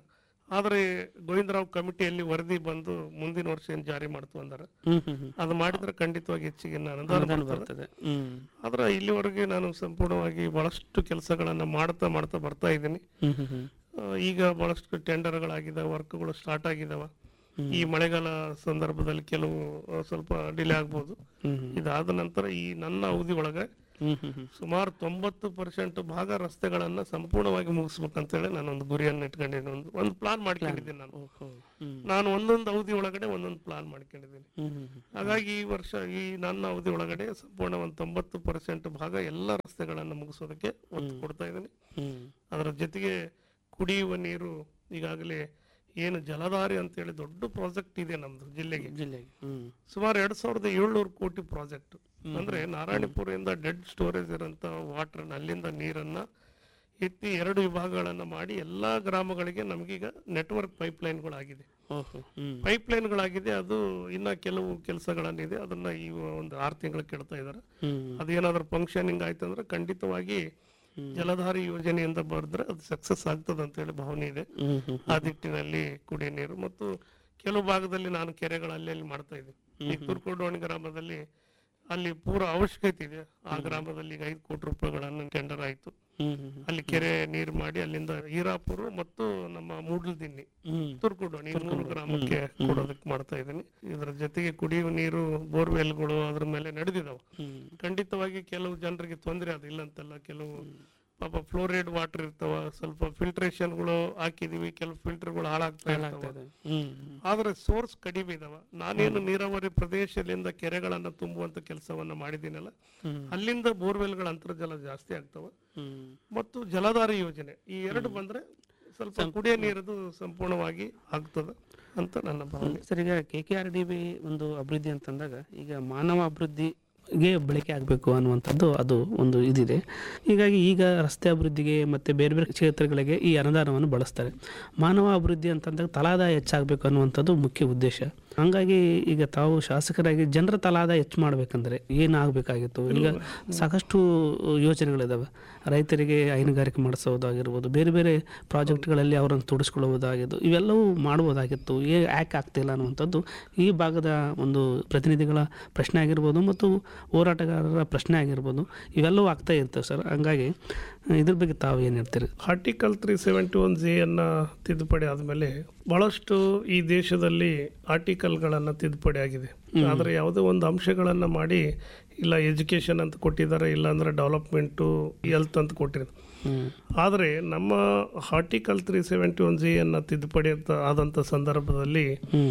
ಆದರೆ ಗೋವಿಂದರಾವ್ ಕಮಿಟಿಯಲ್ಲಿ ವರದಿ ಬಂದು ಮುಂದಿನ ವರ್ಷ ಏನು ಜಾರಿ ಮಾಡ್ತು ಅಂದಾರೆ ಹ್ಮ್ ಹ್ಮ್ ಹ್ಮ್ ಅದು ಮಾಡಿದ್ರೆ ಖಂಡಿತವಾಗಿ ಹೆಚ್ಚಿಗೆ ಅನುದಾನ ಅನುದಾನ ಬರ್ತದೆ ಬರ್ತದೆ ಹ್ಮ್ ಆದ್ರೆ ಇಲ್ಲಿವರೆಗೆ ನಾನು ಸಂಪೂರ್ಣವಾಗಿ ಬಹಳಷ್ಟು ಕೆಲಸಗಳನ್ನ ಮಾಡ್ತಾ ಮಾಡ್ತಾ ಬರ್ತಾ ಇದ್ದೀನಿ ಹ್ಮ್ ಹ್ಮ್ ಹ್ಮ್ ಆ, ಈಗ ಬಹಳಷ್ಟು ಟೆಂಡರ್ಗಳಾಗಿದ್ದಾವೆ ವರ್ಕ್ಗಳು ಸ್ಟಾರ್ಟ್ ಆಗಿದ್ದಾವೆ ಈ ಮಳೆಗಾಲ ಸಂದರ್ಭದಲ್ಲಿ ಕೆಲವು ಆ, ಸ್ವಲ್ಪ ಡಿಲೇ ಆಗ್ಬೋದು ಹ್ಮ್ ಹ್ಮ್. ಇದಾದ ನಂತರ ಈ ನನ್ನ ಅವಧಿ ಒಳಗೆ ಹ್ಮ್ ಹ್ಮ್ ಹ್ಮ್ ಸುಮಾರು ತೊಂಬತ್ತು ಪರ್ಸೆಂಟ್ ಭಾಗ ರಸ್ತೆಗಳನ್ನ ಸಂಪೂರ್ಣವಾಗಿ ಮುಗಿಸ್ಬೇಕಂತೇಳಿ ನಾನು ಒಂದು ಗುರಿಯನ್ನು ಇಟ್ಕೊಂಡಿದ್ದೀನಿ ಒಂದು ಒಂದು ಪ್ಲಾನ್ ಮಾಡ್ಕೊಂಡಿದ್ದೀನಿ ನಾನು ಓಹೋ ಹ್ಮ್ ನಾನು ಒಂದೊಂದು ಅವಧಿ ಒಳಗಡೆ ಒಂದೊಂದು ಪ್ಲಾನ್ ಮಾಡ್ಕೊಂಡಿದ್ದೀನಿ ಹ್ಮ್ ಹ್ಮ್ ಹ್ಮ್ ಹಾಗಾಗಿ ಈ ವರ್ಷ ಈ ನನ್ನ ಅವಧಿ ಒಳಗಡೆ ಸಂಪೂರ್ಣ ಒಂದು ತೊಂಬತ್ತು ಪರ್ಸೆಂಟ್ ಭಾಗ ಎಲ್ಲ ರಸ್ತೆಗಳನ್ನು ಮುಗಿಸೋದಕ್ಕೆ ಒತ್ತು ಕೊಡ್ತಾ ಇದ್ದೀನಿ ಹ್ಮ್ ಅದರ ಜೊತೆಗೆ ಕುಡಿಯುವ ನೀರು ಈಗಾಗಲೇ ಏನು ಜಲಧಾರೆ ಅಂತೇಳಿ ದೊಡ್ಡ ಪ್ರಾಜೆಕ್ಟ್ ಇದೆ ನಮ್ದು ಜಿಲ್ಲೆಗೆ ಜಿಲ್ಲೆಗೆ ಹ್ಮ್ ಸುಮಾರು ಎರಡ್ ಸಾವಿರದ ಏಳ್ನೂರು ಕೋಟಿ ಪ್ರಾಜೆಕ್ಟ್ ಅಂದ್ರೆ ನಾರಾಯಣಪುರದಿಂದ ಡೆಡ್ ಸ್ಟೋರೇಜ್ ಇರೋಂಥ ವಾಟರ್ ಅಲ್ಲಿಂದ ನೀರನ್ನ ಎತ್ತಿ ಎರಡು ವಿಭಾಗಗಳನ್ನ ಮಾಡಿ ಎಲ್ಲಾ ಗ್ರಾಮಗಳಿಗೆ ನಮಗೀಗ ನೆಟ್ವರ್ಕ್ ಪೈಪ್ ಲೈನ್ಗಳಾಗಿದೆ ಓಹೋ ಹ್ಮ್ ಪೈಪ್ ಲೈನ್ಗಳಾಗಿದೆ ಅದು ಇನ್ನ ಕೆಲವು ಕೆಲಸಗಳನ್ನಿದೆ ಅದನ್ನ ಈ ಒಂದು ಆರು ತಿಂಗಳು ಕೆಡ್ತಾ ಇದ್ದಾರೆ ಹ್ಮ್ ಅದೇನಾದ್ರೂ ಫಂಕ್ಷನಿಂಗ್ ಆಯ್ತು ಅಂದ್ರೆ ಖಂಡಿತವಾಗಿ ಜಲಧಾರಿ ಯೋಜನೆಯಿಂದ ಬರೆದ್ರೆ ಅದು ಸಕ್ಸಸ್ ಆಗ್ತದೆ ಅಂತ ಹೇಳಿ ಭಾವನೆ ಇದೆ ಹ್ಮ್ ಹ್ಮ್ ಆ ದಿಟ್ಟಿನಲ್ಲಿ ಕುಡಿಯ ನೀರು ಮತ್ತು ಕೆಲವು ಭಾಗದಲ್ಲಿ ನಾನು ಕೆರೆಗಳು ಅಲ್ಲಿ ಅಲ್ಲಿ ಮಾಡ್ತಾ ಇದ್ದೀನಿ ಈ ತುರ್ಕೋಡೋಣಿ ಗ್ರಾಮದಲ್ಲಿ ಅಲ್ಲಿ ಪೂರ ಅವಶ್ಯಕತೆ ಇದೆ ಆ ಗ್ರಾಮದಲ್ಲಿ ಈಗ ಐದು ಕೋಟಿ ರೂಪಾಯಿಗಳನ್ನು ಟೆಂಡರ್ ಆಯ್ತು ಹ್ಮ್ ಹ್ಮ್ ಹ್ಮ್ ಅಲ್ಲಿ ಕೆರೆ ನೀರು ಮಾಡಿ ಅಲ್ಲಿಂದ ಹೀರಾಪುರ ಮತ್ತು ನಮ್ಮ ಮೂಡಲ್ದಿನ್ನಿ ಹ್ಮ್ ತುರ್ಕುಡೋಣಿ ಈ ಮೂರು ಗ್ರಾಮಕ್ಕೆ ಕೊಡೋದಕ್ಕೆ ಮಾಡ್ತಾ ಇದ್ದೀನಿ ಇದರ ಜೊತೆಗೆ ಕುಡಿಯುವ ನೀರು ಬೋರ್ವೆಲ್ಗಳು ಅದ್ರ ಮೇಲೆ ನಡೆದಿದಾವೆ ಹ್ಮ್ ಖಂಡಿತವಾಗಿ ಕೆಲವು ಜನರಿಗೆ ತೊಂದರೆ ಅದು ಇಲ್ಲ ಅಂತಲ್ಲ ಕೆಲವು ಪಾಪ ಫ್ಲೋರೈಡ್ ವಾಟರ್ ಇರ್ತಾವ ಸ್ವಲ್ಪ ಫಿಲ್ಟ್ರೇಷನ್ಗಳು ಹಾಕಿದೀವಿ ಕೆಲವು ಫಿಲ್ಟರ್ಗಳು ಹಾಳಾಗ್ತಾ ಇರ್ತಾವ ಆಗ್ತದೆ ಹ್ಮ್ ಹ್ಮ್ ಆದ್ರೆ ಸೋರ್ಸ್ ಕಡಿಮೆ ಇದಾವ ನಾನೇನು ನೀರಾವರಿ ಪ್ರದೇಶದಿಂದ ಕೆರೆಗಳನ್ನ ತುಂಬುವಂತ ಕೆಲಸವನ್ನ ಮಾಡಿದ್ದೀನಲ್ಲ ಹ್ಮ್. ಅಲ್ಲಿಂದ ಬೋರ್ವೆಲ್ಗಳ ಅಂತರ್ಜಲ ಜಾಸ್ತಿ ಆಗ್ತಾವ ಹ್ಮ್ ಮತ್ತು ಜಲಧಾರೆ ಯೋಜನೆ ಈ ಎರಡು ಬಂದ್ರೆ ಸ್ವಲ್ಪ ಕುಡಿಯೋ ನೀರದು ಸಂಪೂರ್ಣವಾಗಿ ಆಗ್ತದ ಅಂತ ನನ್ನ ಭಾವನೆ ಸರ್ ಈಗ K K R D B ಒಂದು ಅಭಿವೃದ್ಧಿ ಅಂತಂದಾಗ ಈಗ ಮಾನವ ಅಭಿವೃದ್ಧಿಗೆ ಬಳಕೆ ಆಗಬೇಕು ಅನ್ನುವಂಥದ್ದು ಅದು ಒಂದು ಇದಿದೆ ಹೀಗಾಗಿ ಈಗ ರಸ್ತೆ ಅಭಿವೃದ್ಧಿಗೆ ಮತ್ತು ಬೇರೆ ಬೇರೆ ಕ್ಷೇತ್ರಗಳಿಗೆ ಈ ಅನುದಾನವನ್ನು ಬಳಸ್ತಾರೆ ಮಾನವ ಅಭಿವೃದ್ಧಿ ಅಂತಂದಾಗ ತಲಾದಾಯ ಹೆಚ್ಚಾಗಬೇಕು ಅನ್ನುವಂಥದ್ದು ಮುಖ್ಯ ಉದ್ದೇಶ ಹಂಗಾಗಿ ಈಗ ತಾವು ಶಾಸಕರಾಗಿ ಜನರ ತಲಾದಾಯ ಹೆಚ್ಚು ಮಾಡಬೇಕಂದ್ರೆ ಏನಾಗಬೇಕಾಗಿತ್ತು ಈಗ ಸಾಕಷ್ಟು ಯೋಜನೆಗಳಿದಾವೆ ರೈತರಿಗೆ ಹೈನುಗಾರಿಕೆ ಮಾಡಿಸೋದಾಗಿರ್ಬೋದು ಬೇರೆ ಬೇರೆ ಪ್ರಾಜೆಕ್ಟ್ಗಳಲ್ಲಿ ಅವರನ್ನು ತೊಡಗಿಸ್ಕೊಳ್ಳೋದಾಗಿದ್ದು ಇವೆಲ್ಲವೂ ಮಾಡ್ಬೋದಾಗಿತ್ತು ಏ ಯಾಕೆ ಆಗ್ತಿಲ್ಲ ಅನ್ನುವಂಥದ್ದು ಈ ಭಾಗದ ಒಂದು ಪ್ರತಿನಿಧಿಗಳ ಪ್ರಶ್ನೆ ಆಗಿರ್ಬೋದು ಮತ್ತು ಹೋರಾಟಗಾರರ ಪ್ರಶ್ನೆ ಆಗಿರ್ಬೋದು ಇವೆಲ್ಲವೂ ಆಗ್ತಾ ಇರ್ತವೆ ಸರ್ ಹಂಗಾಗಿ ಇದ್ರ ಬಗ್ಗೆ ತಾವು ಏನು ಹೇಳ್ತೀರಿ article three seventy one J ಅನ್ನ ತಿದ್ದುಪಡಿ ಆದಮೇಲೆ ಬಹಳಷ್ಟು ಈ ದೇಶದಲ್ಲಿ ಆರ್ಟಿಕಲ್ಗಳನ್ನು ತಿದ್ದುಪಡಿ ಆಗಿದೆ ಆದರೆ ಯಾವುದೋ ಒಂದು ಅಂಶಗಳನ್ನು ಮಾಡಿ ಇಲ್ಲ ಎಜುಕೇಷನ್ ಅಂತ ಕೊಟ್ಟಿದ್ದಾರೆ ಇಲ್ಲ ಅಂದ್ರೆ ಡೆವಲಪ್ಮೆಂಟು ಹೆಲ್ತ್ ಅಂತ ಕೊಟ್ಟಿದ್ದಾರೆ ಆದರೆ ನಮ್ಮ article three seventy one G ಅನ್ನ ತಿದ್ದುಪಡಿ ಅಂತ ಆದಂಥ ಸಂದರ್ಭದಲ್ಲಿ